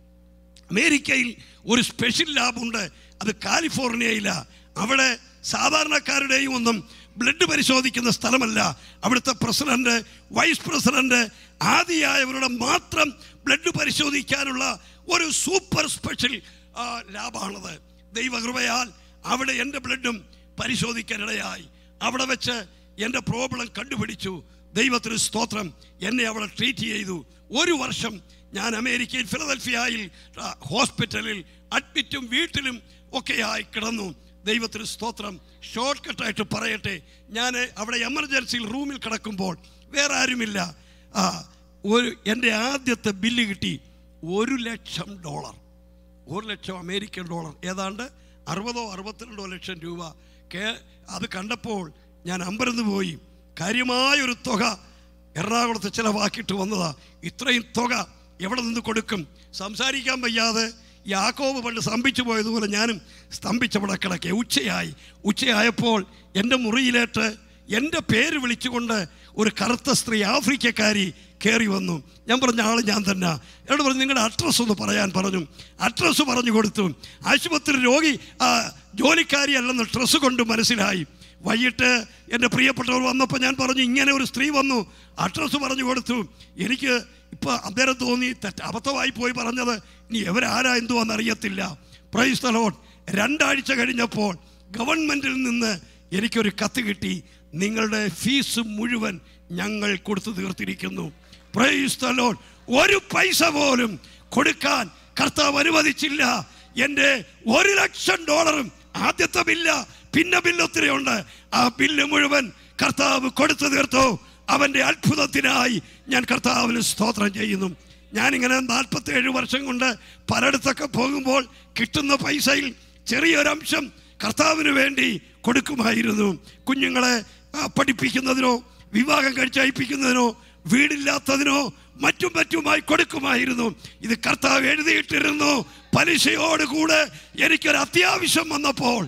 അമേരിക്കയിൽ ഒരു സ്പെഷ്യൽ ലാബുണ്ട് അത് കാലിഫോർണിയയിലാണ് അവിടെ സാധാരണക്കാരുടെയും ഒന്നും ബ്ലഡ് പരിശോധിക്കുന്ന സ്ഥലമല്ല അവിടുത്തെ പ്രസിഡന്റ് വൈസ് പ്രസിഡന്റ് ആദിയായവരുടെ മാത്രം ബ്ലഡ് പരിശോധിക്കാനുള്ള ഒരു സൂപ്പർ സ്പെഷ്യൽ ആ, ലാബാണത് ദൈവകൃപയാൽ അവിടെ എൻ്റെ ബ്ലഡും പരിശോധിക്കാനിടയായി അവിടെ വെച്ച് എൻ്റെ പ്രോബ്ലം കണ്ടുപിടിച്ചു ദൈവത്തിന് സ്തോത്രം എന്നെ അവിടെ ട്രീറ്റ് ചെയ്തു ഒരു വർഷം ഞാൻ അമേരിക്കയിൽ ഫിലദൽഫിയയിൽ ആ, ഹോസ്പിറ്റലിൽ അഡ്മിറ്റും വീട്ടിലും ഒക്കെയായി കിടന്നു ദൈവത്തിന് സ്തോത്രം ഷോർട്ട് കട്ടായിട്ട് പറയട്ടെ ഞാൻ അവിടെ എമർജൻസിയിൽ റൂമിൽ കിടക്കുമ്പോൾ വേറെ ആരുമില്ല ആ, ഒരു എൻ്റെ ആദ്യത്തെ ബില്ല് കിട്ടി ഒരു ലക്ഷം ഡോളർ ഒരു ലക്ഷം അമേരിക്കൻ ഡോളർ ഏതാണ്ട് അറുപതോ അറുപത്തിരണ്ടോ ലക്ഷം രൂപ കേ അത് കണ്ടപ്പോൾ ഞാൻ അമ്പരന്ന് പോയി കാര്യമായൊരു തുക എറണാകുളത്ത് ചിലവാക്കിയിട്ട് വന്നതാ ഇത്രയും തുക എവിടെ നിന്ന് കൊടുക്കും സംസാരിക്കാൻ വയ്യാതെ യാക്കോബ് പണ്ട് സ്തംഭിച്ചു പോയതുപോലെ ഞാനും സ്തംഭിച്ചവിടെ കിടക്കെ ഉച്ചയായി ഉച്ചയായപ്പോൾ എൻ്റെ മുറിയിലേട്ട് എൻ്റെ പേര് വിളിച്ചുകൊണ്ട് ഒരു കറുത്ത സ്ത്രീ ആഫ്രിക്കക്കാരി കയറി വന്നു ഞാൻ പറഞ്ഞ ആൾ ഞാൻ തന്നെ എന്നോട് പറഞ്ഞു നിങ്ങളുടെ അഡ്രസ്സ് ഒന്ന് പറയാൻ പറഞ്ഞു അഡ്രസ്സ് പറഞ്ഞു കൊടുത്തു ആശുപത്രി രോഗി ആ, ജോലിക്കാരി അല്ലെന്ന് ഡ്രസ്സ് കൊണ്ട് മനസ്സിലായി വൈകിട്ട് എൻ്റെ പ്രിയപ്പെട്ടവർ വന്നപ്പോൾ ഞാൻ പറഞ്ഞു ഇങ്ങനെ ഒരു സ്ത്രീ വന്നു അഡ്രസ്സ് പറഞ്ഞു കൊടുത്തു എനിക്ക് ഇപ്പം അന്നേരം തോന്നി തെറ്റ് അബദ്ധമായി പോയി പറഞ്ഞത് ഇനി എവരാരാ എന്തുവാന്ന് അറിയത്തില്ല പ്രൈസ് തലോട്ട് രണ്ടാഴ്ച കഴിഞ്ഞപ്പോൾ ഗവൺമെൻറ്റിൽ നിന്ന് എനിക്കൊരു കത്ത് കിട്ടി നിങ്ങളുടെ ഫീസ് മുഴുവൻ ഞങ്ങൾ കൊടുത്തു തീർത്തിരിക്കുന്നു പ്രൈസ് തലോട്ട് ഒരു പൈസ പോലും കൊടുക്കാൻ കർത്താവ് അനുവദിച്ചില്ല എൻ്റെ ഒരു ലക്ഷം ഡോളറും ആദ്യത്തെ ബില്ല പിന്നെ ബില്ല് ഒത്തിരിയുണ്ട് ആ ബില്ല് മുഴുവൻ കർത്താവ് കൊടുത്തു തീർത്തു അവൻ്റെ അത്ഭുതത്തിനായി ഞാൻ കർത്താവിന് സ്തോത്രം ചെയ്യുന്നു ഞാനിങ്ങനെ നാൽപ്പത്തേഴ് വർഷം കൊണ്ട് പലയിടത്തൊക്കെ പോകുമ്പോൾ കിട്ടുന്ന പൈസയിൽ ചെറിയൊരംശം കർത്താവിന് വേണ്ടി കൊടുക്കുമായിരുന്നു കുഞ്ഞുങ്ങളെ ആ, പഠിപ്പിക്കുന്നതിനോ വിവാഹം കഴിച്ചയപ്പിക്കുന്നതിനോ വീടില്ലാത്തതിനോ മറ്റും മറ്റുമായി കൊടുക്കുമായിരുന്നു ഇത് കർത്താവ് എഴുതിയിട്ടിരുന്നു പലിശയോടുകൂടെ എനിക്കൊരു അത്യാവശ്യം വന്നപ്പോൾ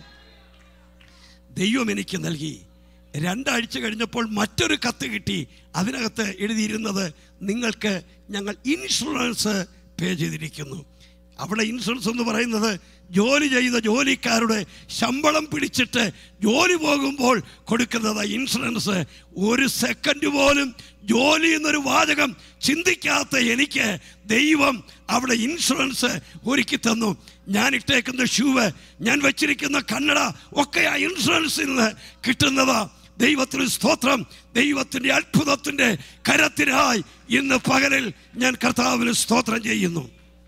ദൈവം എനിക്ക് നൽകി രണ്ടാഴ്ച കഴിഞ്ഞപ്പോൾ മറ്റൊരു കത്ത് കിട്ടി അതിനകത്ത് എഴുതിയിരുന്നത് നിങ്ങൾക്ക് ഞങ്ങൾ ഇൻഷുറൻസ് പേ ചെയ്തിരിക്കുന്നു അവിടെ ഇൻഷുറൻസ് എന്ന് പറയുന്നത് ജോലി ചെയ്ത ജോലിക്കാരുടെ ശമ്പളം പിടിച്ചിട്ട് ജോലി പോകുമ്പോൾ കൊടുക്കുന്നത് ഇൻഷുറൻസ് ഒരു സെക്കൻഡ് പോലും ജോലി എന്നൊരു വാചകം ചിന്തിക്കാത്ത എനിക്ക് ദൈവം അവിടെ ഇൻഷുറൻസ് ഒരുക്കി തന്നു ഞാൻ ഇട്ടേക്കുന്ന ഷൂവ് ഞാൻ വെച്ചിരിക്കുന്ന കണ്ണട ഒക്കെ ആ ഇൻഷുറൻസിൽ നിന്ന് കിട്ടുന്നതാ ദൈവത്തിന് സ്തോത്രം ദൈവത്തിൻ്റെ അത്ഭുതത്തിൻ്റെ കരത്തിനായി ഇന്ന് പകലിൽ ഞാൻ കർത്താവിന് സ്തോത്രം ചെയ്യുന്നു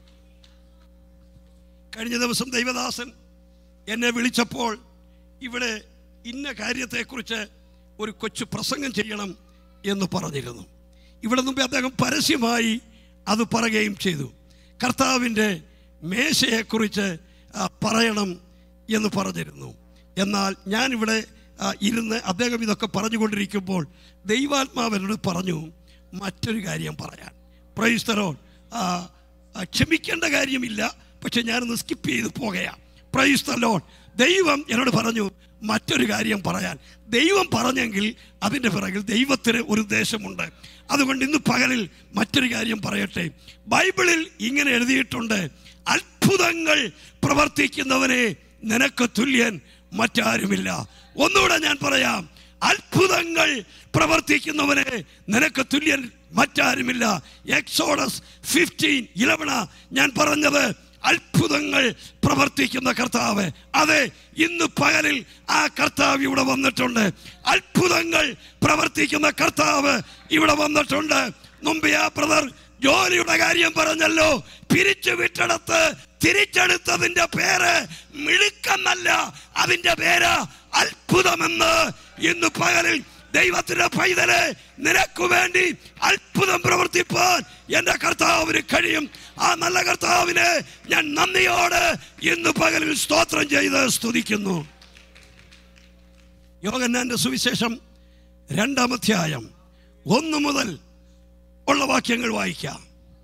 കഴിഞ്ഞ ദിവസം ദൈവദാസൻ എന്നെ വിളിച്ചപ്പോൾ ഇവിടെ ഇന്ന കാര്യത്തെക്കുറിച്ച് ഒരു കൊച്ചു പ്രസംഗം ചെയ്യണം എന്ന് പറഞ്ഞിരുന്നു ഇവിടെ മുമ്പേ അദ്ദേഹം പരസ്യമായി അത് പറയുകയും ചെയ്തു കർത്താവിൻ്റെ മേശയെക്കുറിച്ച് ആ, പറയണം എന്ന് പറഞ്ഞിരുന്നു എന്നാൽ ഞാനിവിടെ ആ, ഇരുന്ന് അദ്ദേഹം ഇതൊക്കെ പറഞ്ഞുകൊണ്ടിരിക്കുമ്പോൾ ദൈവാത്മാവനോട് പറഞ്ഞു മറ്റൊരു കാര്യം പറയാൻ പ്രൈസ്തരോ ആ, ക്ഷമിക്കേണ്ട കാര്യമില്ല പക്ഷെ ഞാനൊന്ന് സ്കിപ്പ് ചെയ്ത് പോകയാ പ്രൈസ് ദ ലോഡ് ദൈവം എന്നോട് പറഞ്ഞു മറ്റൊരു കാര്യം പറയാൻ ദൈവം പറഞ്ഞെങ്കിൽ അതിൻ്റെ പിറകിൽ ദൈവത്തിന് ഒരു ഉദ്ദേശമുണ്ട് അതുകൊണ്ട് ഇന്ന് പകലിൽ മറ്റൊരു കാര്യം പറയട്ടെ ബൈബിളിൽ ഇങ്ങനെ എഴുതിയിട്ടുണ്ട് അത്ഭുതങ്ങൾ പ്രവർത്തിക്കുന്നവനെ നിനക്ക് തുല്യൻ മറ്റാരുമില്ല ഒന്നുകൂടെ ഞാൻ പറയാം അത്ഭുതങ്ങൾ പ്രവർത്തിക്കുന്നവനെ നിനക്ക് തുല്യൻ മറ്റാരുമില്ല എക്സോഡസ് ഫിഫ്റ്റീൻ ഇലവണ ഞാൻ പറഞ്ഞത് അത്ഭുതങ്ങൾ പ്രവർത്തിക്കുന്ന കർത്താവ് അതെ ഇന്ന് പകലിൽ ആ കർത്താവ് ഇവിടെ വന്നിട്ടുണ്ട് അത്ഭുതങ്ങൾ പ്രവർത്തിക്കുന്ന കർത്താവ് ഇവിടെ വന്നിട്ടുണ്ട് മുമ്പേ ആ ബ്രദർ ജോലിയുടെ കാര്യം പറഞ്ഞല്ലോ പിരിച്ചു വിട്ടടത്ത് തിരിച്ചെടുത്തതിന്റെ പേര് മിടുക്കെന്നല്ല അതിന്റെ പേര് അത്ഭുതമെന്ന് ഇന്ന് പകലിൽ ദൈവത്തിന്റെ പൈതലെ നിനക്ക് വേണ്ടി അത്ഭുതം പ്രവർത്തിപ്പാൻ എന്റെ കർത്താവിന് കഴിയും ആ നല്ല കർത്താവിനെ ഞാൻ നന്ദിയോട് ഇന്ന് പകലിൽ സ്തോത്രം ചെയ്ത് സ്തുതിക്കുന്നു യോഗന്നാന്റെ സുവിശേഷം രണ്ടാം അധ്യായം ഒന്ന് മുതൽ ഉള്ള വാക്യങ്ങൾ വായിക്കാം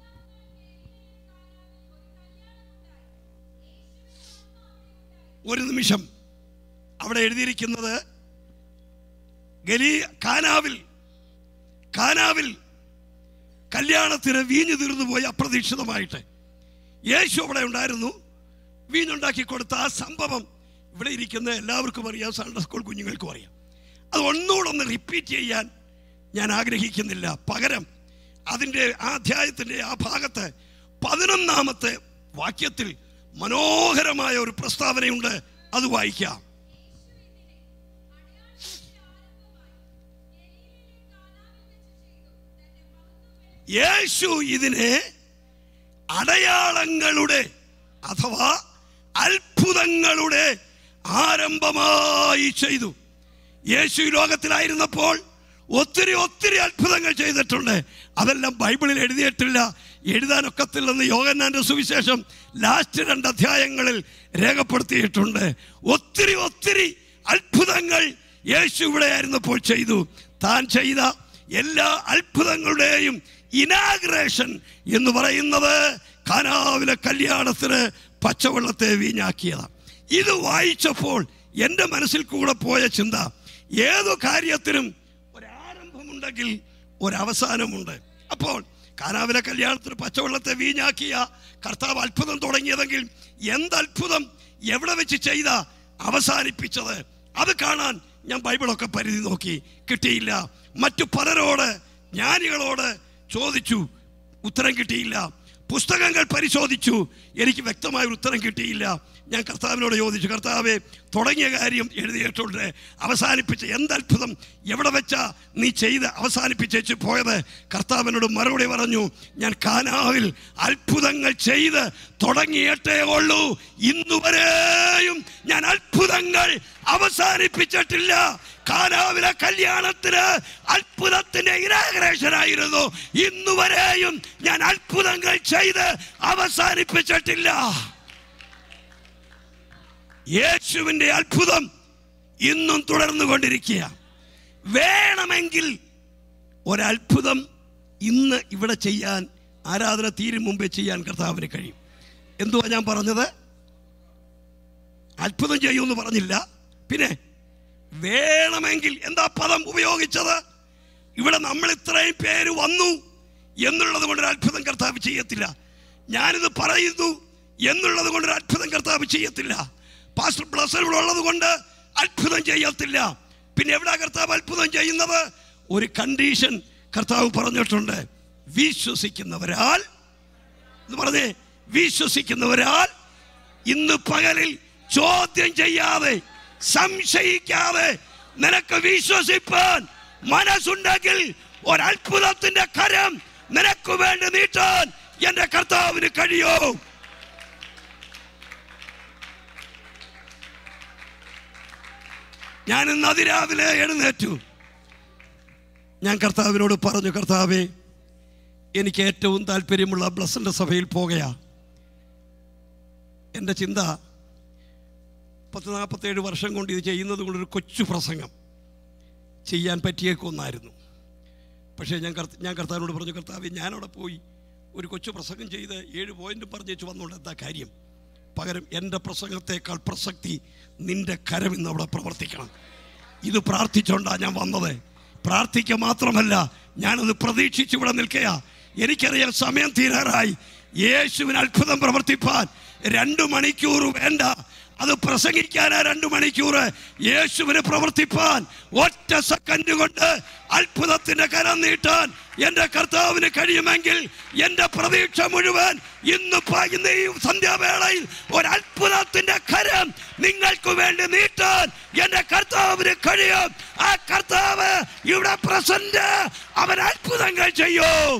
ഒരു നിമിഷം അവിടെ എഴുതിയിരിക്കുന്നത് ഗലീ കാനാവിൽ കാനാവിൽ കല്യാണത്തിന് വീഞ്ഞു തീർന്നു പോയി അപ്രതീക്ഷിതമായിട്ട് യേശു അവിടെ ഉണ്ടായിരുന്നു വീഞ്ഞുണ്ടാക്കി കൊടുത്ത ആ സംഭവം ഇവിടെ ഇരിക്കുന്ന എല്ലാവർക്കും അറിയാം സൺഡേ സ്കൂൾ കുഞ്ഞുങ്ങൾക്കും അറിയാം അത് ഒന്നുകൂടെ ഒന്ന് റിപ്പീറ്റ് ചെയ്യാൻ ഞാൻ ആഗ്രഹിക്കുന്നില്ല പകരം അതിൻ്റെ ആ അധ്യായത്തിൻ്റെ ആ ഭാഗത്ത് പതിനൊന്നാമത്തെ വാക്യത്തിൽ മനോഹരമായ ഒരു പ്രസ്താവനയുണ്ട് അത് വായിക്കാം യേശു ഇതിനെ അടയാളങ്ങളുടെ അഥവാ അത്ഭുതങ്ങളുടെ ആരംഭമായി ചെയ്തു യേശു ഈ ലോകത്തിലായിരുന്നപ്പോൾ ഒത്തിരി ഒത്തിരി അത്ഭുതങ്ങൾ ചെയ്തിട്ടുണ്ട് അതെല്ലാം ബൈബിളിൽ എഴുതിയിട്ടില്ല എഴുതാനൊക്കത്തില്ലെന്ന് യോഗന്നാന്റെ സുവിശേഷം ലാസ്റ്റ് രണ്ട് അധ്യായങ്ങളിൽ രേഖപ്പെടുത്തിയിട്ടുണ്ട് ഒത്തിരി ഒത്തിരി അത്ഭുതങ്ങൾ യേശു ഇവിടെ ആയിരുന്നപ്പോൾ ചെയ്തു താൻ ചെയ്ത എല്ലാ അത്ഭുതങ്ങളുടെയും ഇനാഗ്രേഷൻ എന്ന് പറയുന്നത് കാനാവിലെ കല്യാണത്തിന് പച്ചവെള്ളത്തെ വീഞ്ഞാക്കിയതാണ് ഇത് വായിച്ചപ്പോൾ എൻ്റെ മനസ്സിൽ കൂടെ പോയ ചിന്ത ഏതു കാര്യത്തിനും ഒരാരംഭമുണ്ടെങ്കിൽ ഒരവസാനമുണ്ട് അപ്പോൾ കാനാവിലെ കല്യാണത്തിന് പച്ചവെള്ളത്തെ വീഞ്ഞാക്കിയ കർത്താവ് അത്ഭുതം തുടങ്ങിയതെങ്കിൽ എന്ത് അത്ഭുതം എവിടെ വെച്ച് ചെയ്ത അവസാനിപ്പിച്ചത് അത് കാണാൻ ഞാൻ ബൈബിളൊക്കെ പരിധി നോക്കി കിട്ടിയില്ല മറ്റു പലരോട് ജ്ഞാനികളോട് ചോദിച്ചു ഉത്തരം കിട്ടിയില്ല പുസ്തകങ്ങൾ പരിശോധിച്ചു എനിക്ക് വ്യക്തമായ ഒരു ഉത്തരം കിട്ടിയില്ല ഞാൻ കർത്താവിനോട് ചോദിച്ചു കർത്താവെ തുടങ്ങിയ കാര്യം എഴുതിയിട്ടുണ്ട് അവസാനിപ്പിച്ച എന്ത് അത്ഭുതം എവിടെ വെച്ചാ നീ ചെയ്ത് അവസാനിപ്പിച്ചേച്ച് പോയത് കർത്താവിനോട് മറുപടി പറഞ്ഞു ഞാൻ കാനാവിൽ അത്ഭുതങ്ങൾ ചെയ്ത് തുടങ്ങിയിട്ടേ ഉള്ളൂ ഇന്നുവരെയും ഞാൻ അത്ഭുതങ്ങൾ അവസാനിപ്പിച്ചിട്ടില്ല കാനാവിലെ കല്യാണത്തിന് അത്ഭുതത്തിന്റെ ഇനാഗ്രേഷൻ ആയിരുന്നു ഇന്നുവരെയും ഞാൻ അത്ഭുതങ്ങൾ ചെയ്ത് അവസാനിപ്പിച്ചിട്ടില്ല യേശുവിന്റെ അത്ഭുതം ഇന്നും തുടർന്നുകൊണ്ടിരിക്കുക വേണമെങ്കിൽ ഒരത്ഭുതം ഇന്ന് ഇവിടെ ചെയ്യാൻ ആരാധന തീരും മുമ്പേ ചെയ്യാൻ കർത്താവിന് കഴിയും എന്തുവാ ഞാൻ പറഞ്ഞത് അത്ഭുതം ചെയ്യുമെന്ന് പറഞ്ഞില്ല പിന്നെ വേണമെങ്കിൽ എന്താ പദം ഉപയോഗിച്ചത് ഇവിടെ നമ്മൾ ഇത്രയും പേര് വന്നു എന്നുള്ളത് കൊണ്ട് ഒരു അത്ഭുതം കർത്താവ് ചെയ്യത്തില്ല ഞാനിത് പറയുന്നു എന്നുള്ളത് കൊണ്ട് ഒരു അത്ഭുതം കർത്താവ് ചെയ്യത്തില്ല പാസ്റ്റർ ബ്ലസർ ഇവിടെ ഉള്ളത് കൊണ്ട് അത്ഭുതം ചെയ്യത്തില്ല പിന്നെ എവിടെ കർത്താവ് അത്ഭുതം ചെയ്യുന്നത് ഒരു കണ്ടീഷൻ കർത്താവ് പറഞ്ഞിട്ടുണ്ട് വിശ്വസിക്കുന്നവരാൽ എന്ന് പറഞ്ഞേ വിശ്വസിക്കുന്നവരാൽ ഇന്ന് പകലിൽ ചോദ്യം ചെയ്യാതെ സംശയിക്കാതെ നിനക്ക് വിശ്വസിപ്പാൻ മനസ്സുണ്ടെങ്കിൽ ഒരത്ഭുതത്തിന്റെ കരം നിനക്ക് വേണ്ടി നീട്ടാൻ എന്റെ കർത്താവിന് കഴിയോ ഞാൻ ഇന്ന് അതിരാവിലെ എഴുന്നേറ്റു ഞാൻ കർത്താവിനോട് പറഞ്ഞു കർത്താവേ എനിക്ക് ഏറ്റവും താല്പര്യമുള്ള ബ്ലസ്സിൻ്റെ സഭയിൽ പോകയാ എൻ്റെ ചിന്ത പത്ത് നാൽപ്പത്തേഴ് വർഷം കൊണ്ട് ഇത് ചെയ്യുന്നത് കൊണ്ടൊരു കൊച്ചു പ്രസംഗം ചെയ്യാൻ പറ്റിയേക്കൊന്നായിരുന്നു പക്ഷേ ഞാൻ കർത്ത ഞാൻ കർത്താവിനോട് പറഞ്ഞു കർത്താവ് ഞാനവിടെ പോയി ഒരു കൊച്ചു പ്രസംഗം ചെയ്ത് ഏഴ് പോയിന്റ് പറഞ്ഞേച്ച് വന്നുകൊണ്ട് എന്താ കാര്യം പകരം എൻ്റെ പ്രസംഗത്തെക്കാൾ പ്രസക്തി നിന്റെ കരം ഇന്ന് അവിടെ പ്രവർത്തിക്കണം ഇത് പ്രാർത്ഥിച്ചുകൊണ്ടാണ് ഞാൻ വന്നത് പ്രാർത്ഥിക്കുക മാത്രമല്ല ഞാനത് പ്രതീക്ഷിച്ച് ഇവിടെ നിൽക്കുക എനിക്കറിയാം സമയം തീരാറായി യേശുവിന് അത്ഭുതം പ്രവർത്തിപ്പാൻ രണ്ടു മണിക്കൂർ വേണ്ട അത് പ്രസംഗിക്കാനാ രണ്ടു മണിക്കൂർ യേശുവിന് പ്രവർത്തിപ്പാൻ ഒറ്റ സെക്കൻഡ് കൊണ്ട് അത്ഭുതത്തിന്റെ കരം നീട്ടാൻ എന്റെ കർത്താവിന് കഴിയുമെങ്കിൽ എന്റെ പ്രതീക്ഷ മുഴുവൻ ഇന്ന് പായുന്ന ഈ സന്ധ്യാവേളയിൽ ഒരു അത്ഭുതത്തിന്റെ കരം നിങ്ങൾക്ക് വേണ്ടി നീട്ടാൻ എന്റെ കർത്താവിന് കഴിയും ആ കർത്താവ് ഇവിടെ പ്രസന്റ് അവൻ അത്ഭുതങ്ങൾ ചെയ്യും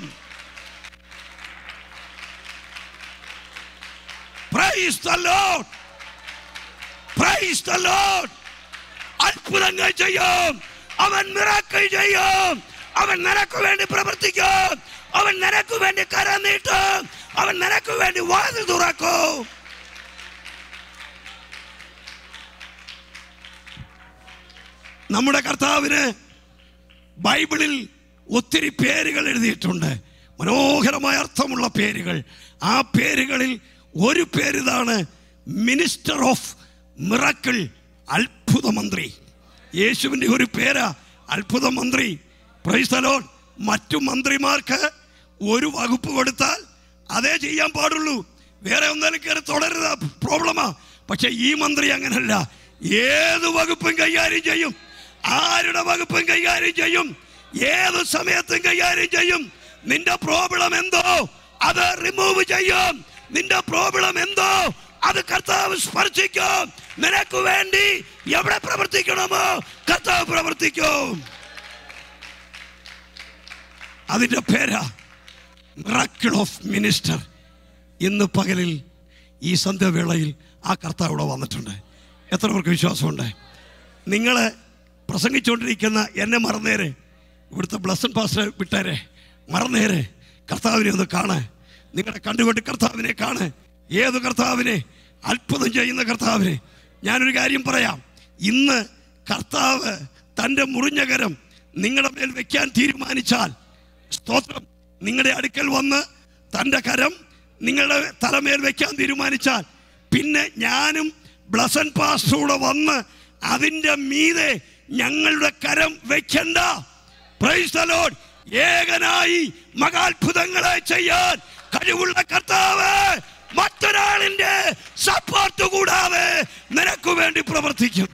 Praise the Lord. Praise the Lord. അത്ഭുതങ്ങൾ ചെയ്യും അവൻ മിറാക്കൾ ചെയ്യും അവൻ നിനക്ക് വേണ്ടി പ്രവർത്തിക്കും അവൻ നിനക്ക് വേണ്ടി കരം നീട്ടും അവൻ നിനക്ക് വേണ്ടി വാതിൽ തുറക്കും നമ്മുടെ കർത്താവിന് ബൈബിളിൽ ഒത്തിരി പേരുകൾ എഴുതിയിട്ടുണ്ട് മനോഹരമായ അർത്ഥമുള്ള പേരുകൾ ആ പേരുകളിൽ ഒരു പേര് ഇതാണ് മിനിസ്റ്റർ ഓഫ് മിറക്കിൾ അത്ഭുത മന്ത്രി യേശുവിൻ്റെ ഒരു പേരാ അത്ഭുത മന്ത്രി പ്രൈസ്തലോൺ മറ്റു മന്ത്രിമാർക്ക് ഒരു വകുപ്പ് കൊടുത്താൽ അതേ ചെയ്യാൻ പാടുള്ളൂ വേറെ ഒന്നാലും കയറി തുടരുന്ന പ്രോബ്ലമാ പക്ഷെ ഈ മന്ത്രി അങ്ങനല്ല ഏത് വകുപ്പും കൈകാര്യം ചെയ്യും ആരുടെ വകുപ്പും കൈകാര്യം ചെയ്യും ഏത് സമയത്തും കൈകാര്യം ചെയ്യും നിന്റെ പ്രോബ്ലം എന്തോ അത് റിമൂവ് ചെയ്യും നിന്റെ പ്രോബ്ലം എന്തോ അത് കർത്താവ് സ്പർശിക്കും നിനക്ക് വേണ്ടി എവിടെ പ്രവർത്തിക്കണമോ കർത്താവ് പ്രവർത്തിക്കും അതിന്റെ പേരാ മിറാക്കിൾ ഓഫ് മിനിസ്റ്റർ ഇന്ന് പകലിൽ ഈ സന്ധ്യവേളയിൽ ആ കർത്താവ് ഇവിടെ വന്നിട്ടുണ്ട് എത്ര പേർക്ക് വിശ്വാസമുണ്ട് നിങ്ങൾ പ്രസംഗിച്ചുകൊണ്ടിരിക്കുന്ന എന്നെ മറന്നേരെ ഇവിടുത്തെ ബ്ലസ്സൻ പാസ്റ്റർ വിട്ടേരെ മറന്നേരെ കർത്താവിനെ ഒന്ന് കാണാൻ നിങ്ങളെ കണ്ടുകൊണ്ട് കർത്താവിനെ കാണാൻ ഏത് കർത്താവിനെ അത്ഭുതം ചെയ്യുന്ന കർത്താവിനെ ഞാനൊരു കാര്യം പറയാം ഇന്ന് കർത്താവ് തൻ്റെ മുറിഞ്ഞ കരം നിങ്ങളുടെ മേൽ വെക്കാൻ തീരുമാനിച്ചാൽ സ്തോത്രം നിങ്ങളുടെ അടുക്കൽ വന്ന് തൻ്റെ കരം നിങ്ങളുടെ തലമേൽ വെക്കാൻ തീരുമാനിച്ചാൽ പിന്നെ ഞാനും ബ്ലസൻ പാസ്റ്ററൂടെ വന്ന് അതിൻ്റെ മീതെ ഞങ്ങളുടെ കരം വെക്കണ്ട Praise the Lord. ഏകനായി മകാത്ഭുതങ്ങളെ ചെയ്യാൻ കഴിവുള്ള കർത്താവ് മറ്റൊരാളിന്റെ സപ്പോർട്ട് കൂടാതെ നിനക്ക് വേണ്ടി പ്രവർത്തിക്കും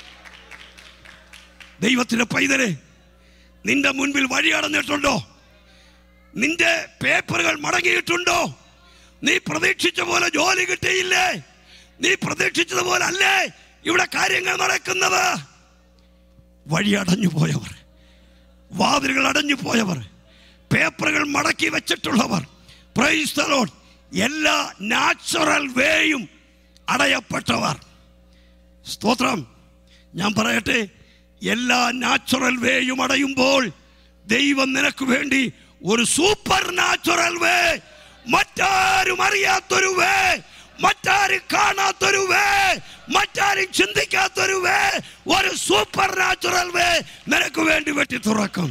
ദൈവത്തിന്റെ പൈതലെ നിന്റെ മുൻപിൽ വഴി അടഞ്ഞിട്ടുണ്ടോ നിന്റെ പേപ്പറുകൾ മടങ്ങിയിട്ടുണ്ടോ നീ പ്രതീക്ഷിച്ച പോലെ ജോലി കിട്ടിയില്ലേ നീ പ്രതീക്ഷിച്ചതുപോലെ അല്ലേ ഇവിടെ കാര്യങ്ങൾ നടക്കുന്നത് വഴി അടഞ്ഞു പോയവർ വാതിലുകൾ അടഞ്ഞു പോയവർ പേപ്പറുകൾ മടക്കി വെച്ചിട്ടുള്ളവർ പ്രൈസ് the Lord. എല്ലാ നാച്ചുറൽ വേയും അടയപ്പെട്ടവർ സ്തോത്രം ഞാൻ പറയട്ടെ എല്ലാ നാച്ചുറൽ വേയും അടയുമ്പോൾ ദൈവം നിനക്ക് വേണ്ടി ഒരു സൂപ്പർ നാച്ചുറൽ വേ മറ്റാരും അറിയാത്തൊരു വേ മറ്റാരും കാണാത്തൊരു വേ മറ്റാരും ചിന്തിക്കാത്തൊരു വേ ഒരു സൂപ്പർ നാച്ചുറൽ വേ നിനക്ക് വേണ്ടി വെട്ടി തുറക്കും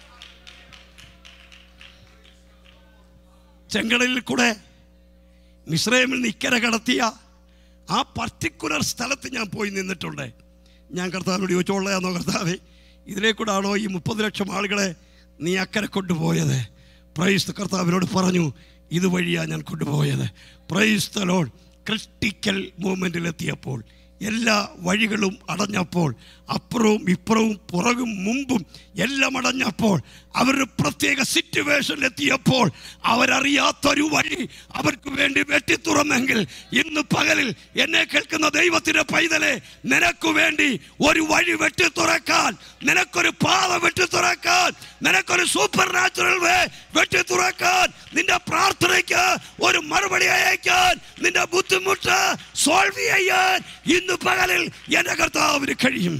ചെങ്കടലിൽ കൂടെ മിശ്രമിൽ നിന്ന് ഇക്കര കടത്തിയ ആ പർട്ടിക്കുലർ സ്ഥലത്ത് ഞാൻ പോയി നിന്നിട്ടുണ്ട് ഞാൻ കർത്താവിനോട് ചോദിച്ചോളയാന്നോ കർത്താവേ ഇതിലേ കൂടാണോ ഈ മുപ്പത് ലക്ഷം ആളുകളെ നീ അക്കരെ കൊണ്ടുപോയത് പ്രൈസ് കർത്താവിനോട് പറഞ്ഞു ഇതുവഴിയാ ഞാൻ കൊണ്ടുപോയത് പ്രൈസ് തലോൺ ക്രിട്ടിക്കൽ മൂമെൻറ്റിലെത്തിയപ്പോൾ എല്ലാ വഴികളും അടഞ്ഞപ്പോൾ അപ്പുറവും ഇപ്പുറവും പുറകും മുമ്പും എല്ലാം അടഞ്ഞപ്പോൾ അവരൊരു പ്രത്യേക സിറ്റുവേഷനിൽ എത്തിയപ്പോൾ അവരറിയാത്തൊരു വഴി അവർക്ക് വേണ്ടി വെട്ടി തുറന്നെങ്കിൽ ഇന്ന് പകലിൽ എന്നെ കേൾക്കുന്ന ദൈവത്തിന്റെ പൈതലെ നിനക്ക് വേണ്ടി ഒരു വഴി വെട്ടി തുറക്കാൻ നിനക്കൊരു പാത വെട്ടി തുറക്കാൻ നിനക്കൊരു സൂപ്പർ നാച്ചുറൽ വേ വെട്ടി തുറക്കാൻ നിന്റെ പ്രാർത്ഥനയ്ക്ക് ഒരു മറുപടി അയക്കാൻ നിന്റെ ബുദ്ധിമുട്ട് സോൾവ് ചെയ്യാൻ ഇന്ന് പകലിൽ എന്റെ കർത്താവിന് കഴിയും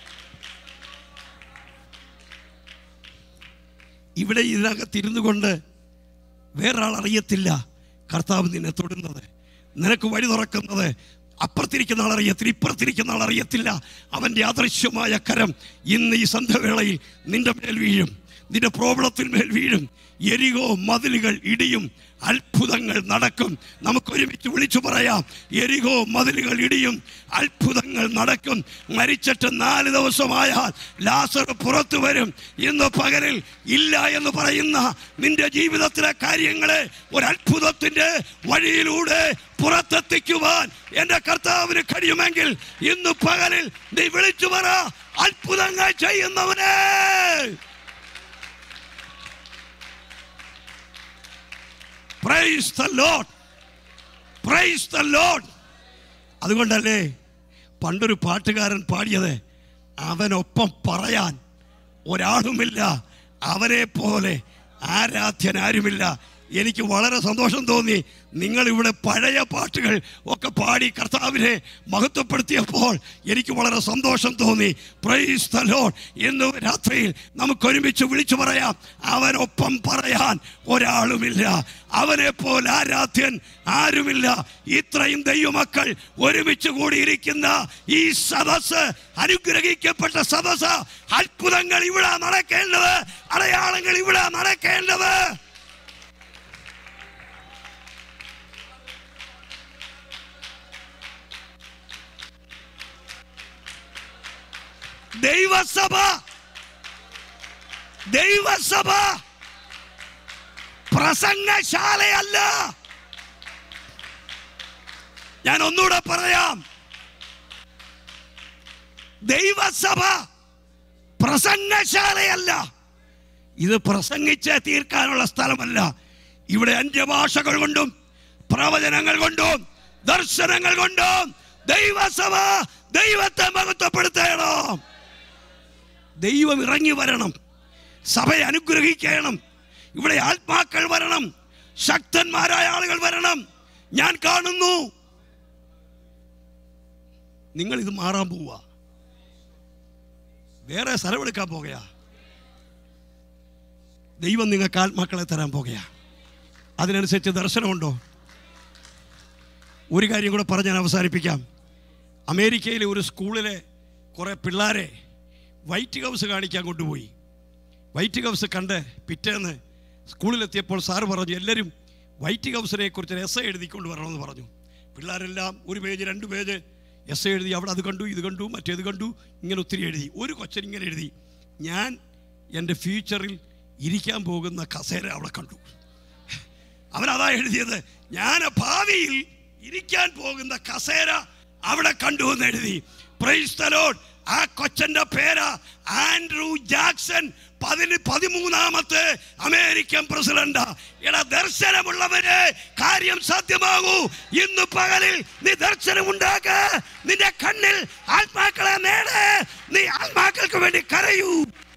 ഇവിടെ ഇതിനകത്ത് ഇരുന്നു കൊണ്ട് വേറൊരാൾ അറിയത്തില്ല കർത്താവ് നിന്നെ തൊടുന്നത് നിനക്ക് വഴി തുറക്കുന്നത് അപ്പുറത്തിരിക്കുന്ന ആൾ അറിയത്തില്ല ഇപ്പുറത്തിരിക്കുന്ന ആൾ അറിയത്തില്ല അവൻ്റെ അദൃശ്യമായ കരം ഇന്ന് ഈ സന്ധ്യവേളയിൽ നിന്റെ മേൽ വീഴും നിന്റെ പ്രോബ്ലത്തിന്മേൽ വീഴും എരികോ മതിലുകൾ ഇടിയും അത്ഭുതങ്ങൾ നടക്കും നമുക്ക് ഒരുമിച്ച് വിളിച്ചു പറയാം എരികോ മതിലുകൾ ഇടിയും അത്ഭുതങ്ങൾ നടക്കും മരിച്ചിട്ട് നാല് ദിവസമായാൽ ലാസർ പുറത്തു വരും ഇന്ന് പകലിൽ ഇല്ല എന്ന് പറയുന്ന നിന്റെ ജീവിതത്തിലെ കാര്യങ്ങളെ ഒരു അത്ഭുതത്തിന്റെ വഴിയിലൂടെ പുറത്തെത്തിക്കുവാൻ എന്റെ കർത്താവിന് കഴിയുമെങ്കിൽ ഇന്ന് പകലിൽ നീ വിളിച്ചു പറ അത്ഭുതങ്ങൾ ചെയ്യുന്നവനെ praise the Lord praise the Lord അതുകൊണ്ടല്ലേ പണ്ടൊരു പാട്ടുകാരൻ പാടിയത് അവനൊപ്പം പറയാൻ ഒരാളുമില്ല അവനെ പോലെ ആരാധ്യൻ ആരുമില്ല എനിക്ക് വളരെ സന്തോഷം തോന്നി നിങ്ങൾ ഇവിടെ പഴയ പാട്ടുകൾ ഒക്കെ പാടി കർത്താവിനെ മഹത്വപ്പെടുത്തിയപ്പോൾ എനിക്ക് വളരെ സന്തോഷം തോന്നി പ്രൈസ് ദ ലോർഡ് ഇന്ന് രാത്രിയിൽ നമുക്ക് ഒരുമിച്ച് വിളിച്ചു പറയാം അവനൊപ്പം പറയാൻ ഒരാളുമില്ല അവനെ പോലെ ആരാധ്യൻ ആരുമില്ല ഇത്രയും ദൈവമക്കൾ ഒരുമിച്ച് കൂടിയിരിക്കുന്ന ഈ സദസ് അനുഗ്രഹിക്കപ്പെട്ട സദസ് അത്ഭുതങ്ങൾ ഇവിടെ നടക്കേണ്ടത് അടയാളങ്ങൾ ഇവിടെ നടക്കേണ്ടത് ദൈവസഭ ദൈവസഭ പ്രസംഗശാലയല്ല ഞാൻ ഒന്നുകൂടെ പറയാം ദൈവസഭ പ്രസംഗശാലയല്ല ഇത് പ്രസംഗിച്ച് തീർക്കാനുള്ള സ്ഥലമല്ല ഇവിടെ അന്യഭാഷകൾ കൊണ്ടും പ്രവചനങ്ങൾ കൊണ്ടും ദർശനങ്ങൾ കൊണ്ടും ദൈവസഭ ദൈവത്തെ മഹത്വപ്പെടുത്തണം ദൈവം ഇറങ്ങി വരണം സഭയെ അനുഗ്രഹിക്കണം ഇവിടെ ആത്മാക്കൾ വരണം ശക്തന്മാരായ ആളുകൾ വരണം ഞാൻ കാണുന്നു നിങ്ങൾ ഇത് മാറാൻ പോവുക വേറെ സ്ഥലമെടുക്കാൻ പോകുകയാ ദൈവം നിങ്ങൾക്ക് ആത്മാക്കളെ തരാൻ പോകുകയാ അതിനനുസരിച്ച് ദർശനമുണ്ടോ ഒരു കാര്യം കൂടെ പറഞ്ഞ് ഞാൻ അവസാനിപ്പിക്കാം അമേരിക്കയിലെ ഒരു സ്കൂളിലെ കുറേ പിള്ളേരെ വൈറ്റ് ഹൗസ് കാണിക്കാൻ കൊണ്ടുപോയി വൈറ്റ് ഹൗസ് കണ്ട് പിറ്റേന്ന് സ്കൂളിലെത്തിയപ്പോൾ സാറ് പറഞ്ഞു എല്ലാവരും വൈറ്റ് ഹൗസിനെ കുറിച്ച് എസ് എ എഴുതിക്കൊണ്ട് വരണമെന്ന് പറഞ്ഞു പിള്ളേരെല്ലാം ഒരു പേജ് രണ്ട് പേജ് എസ് എ എഴുതി അവിടെ അത് കണ്ടു ഇത് കണ്ടു മറ്റേത് കണ്ടു ഇങ്ങനെ ഒത്തിരി എഴുതി ഒരു കൊച്ചൻ ഇങ്ങനെ എഴുതി ഞാൻ എൻ്റെ ഫ്യൂച്ചറിൽ ഇരിക്കാൻ പോകുന്ന കസേര അവിടെ കണ്ടു അവരതാ എഴുതിയത് ഞാൻ ഭാവിയിൽ ഇരിക്കാൻ പോകുന്ന കസേര അവിടെ കണ്ടു എന്ന് എഴുതി പ്രൈസ് ദ ലോർഡ് ആ കൊച്ചന്റെ പേര് ആൻഡ്രൂ ജാക്സൺ പതിന് പതിമൂന്നാമത്തെ അമേരിക്കൻ പ്രസിഡന്റ് എടാ ദർശനമുള്ളവരെ കാര്യം സാധ്യമാകൂ ഇന്ന് പകലിൽ നീ ദർശനം ഉണ്ടാക്ക നിന്റെ കണ്ണിൽ ആത്മാക്കളെ നേട് നീ ആത്മാക്കൾക്ക് വേണ്ടി കരയൂ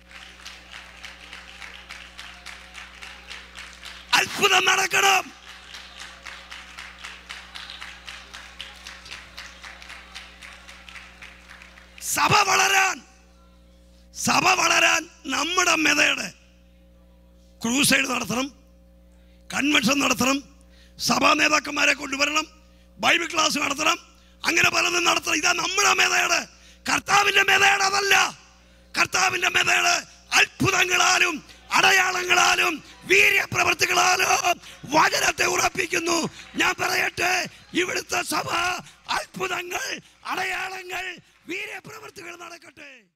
അത്ഭുതം നടക്കണം സഭ വളരാൻ സഭ വളരാൻ നമ്മുടെ മെതയുടെ ക്രൂസൈഡ് നടത്തണം കൺവെൻഷൻ നടത്തണം സഭാ നേതാക്കന്മാരെ കൊണ്ടുവരണം ബൈബിൾ ക്ലാസ് നടത്തണം അങ്ങനെ പലതും നടത്തണം ഇതാ നമ്മുടെ മെതയുടെ കർത്താവിന്റെ മെതയുടെ അതല്ല കർത്താവിന്റെ മെതയുടെ അത്ഭുതങ്ങളാലും അടയാളങ്ങളാലും വീര്യപ്രവർത്തികളാലും വചനത്തെ ഉറപ്പിക്കുന്നു ഞാൻ പറയട്ടെ ഇവിടുത്തെ സഭ അത്ഭുതങ്ങൾ അടയാളങ്ങൾ വീര്യപ്രവർത്തികൾ നടക്കട്ടെ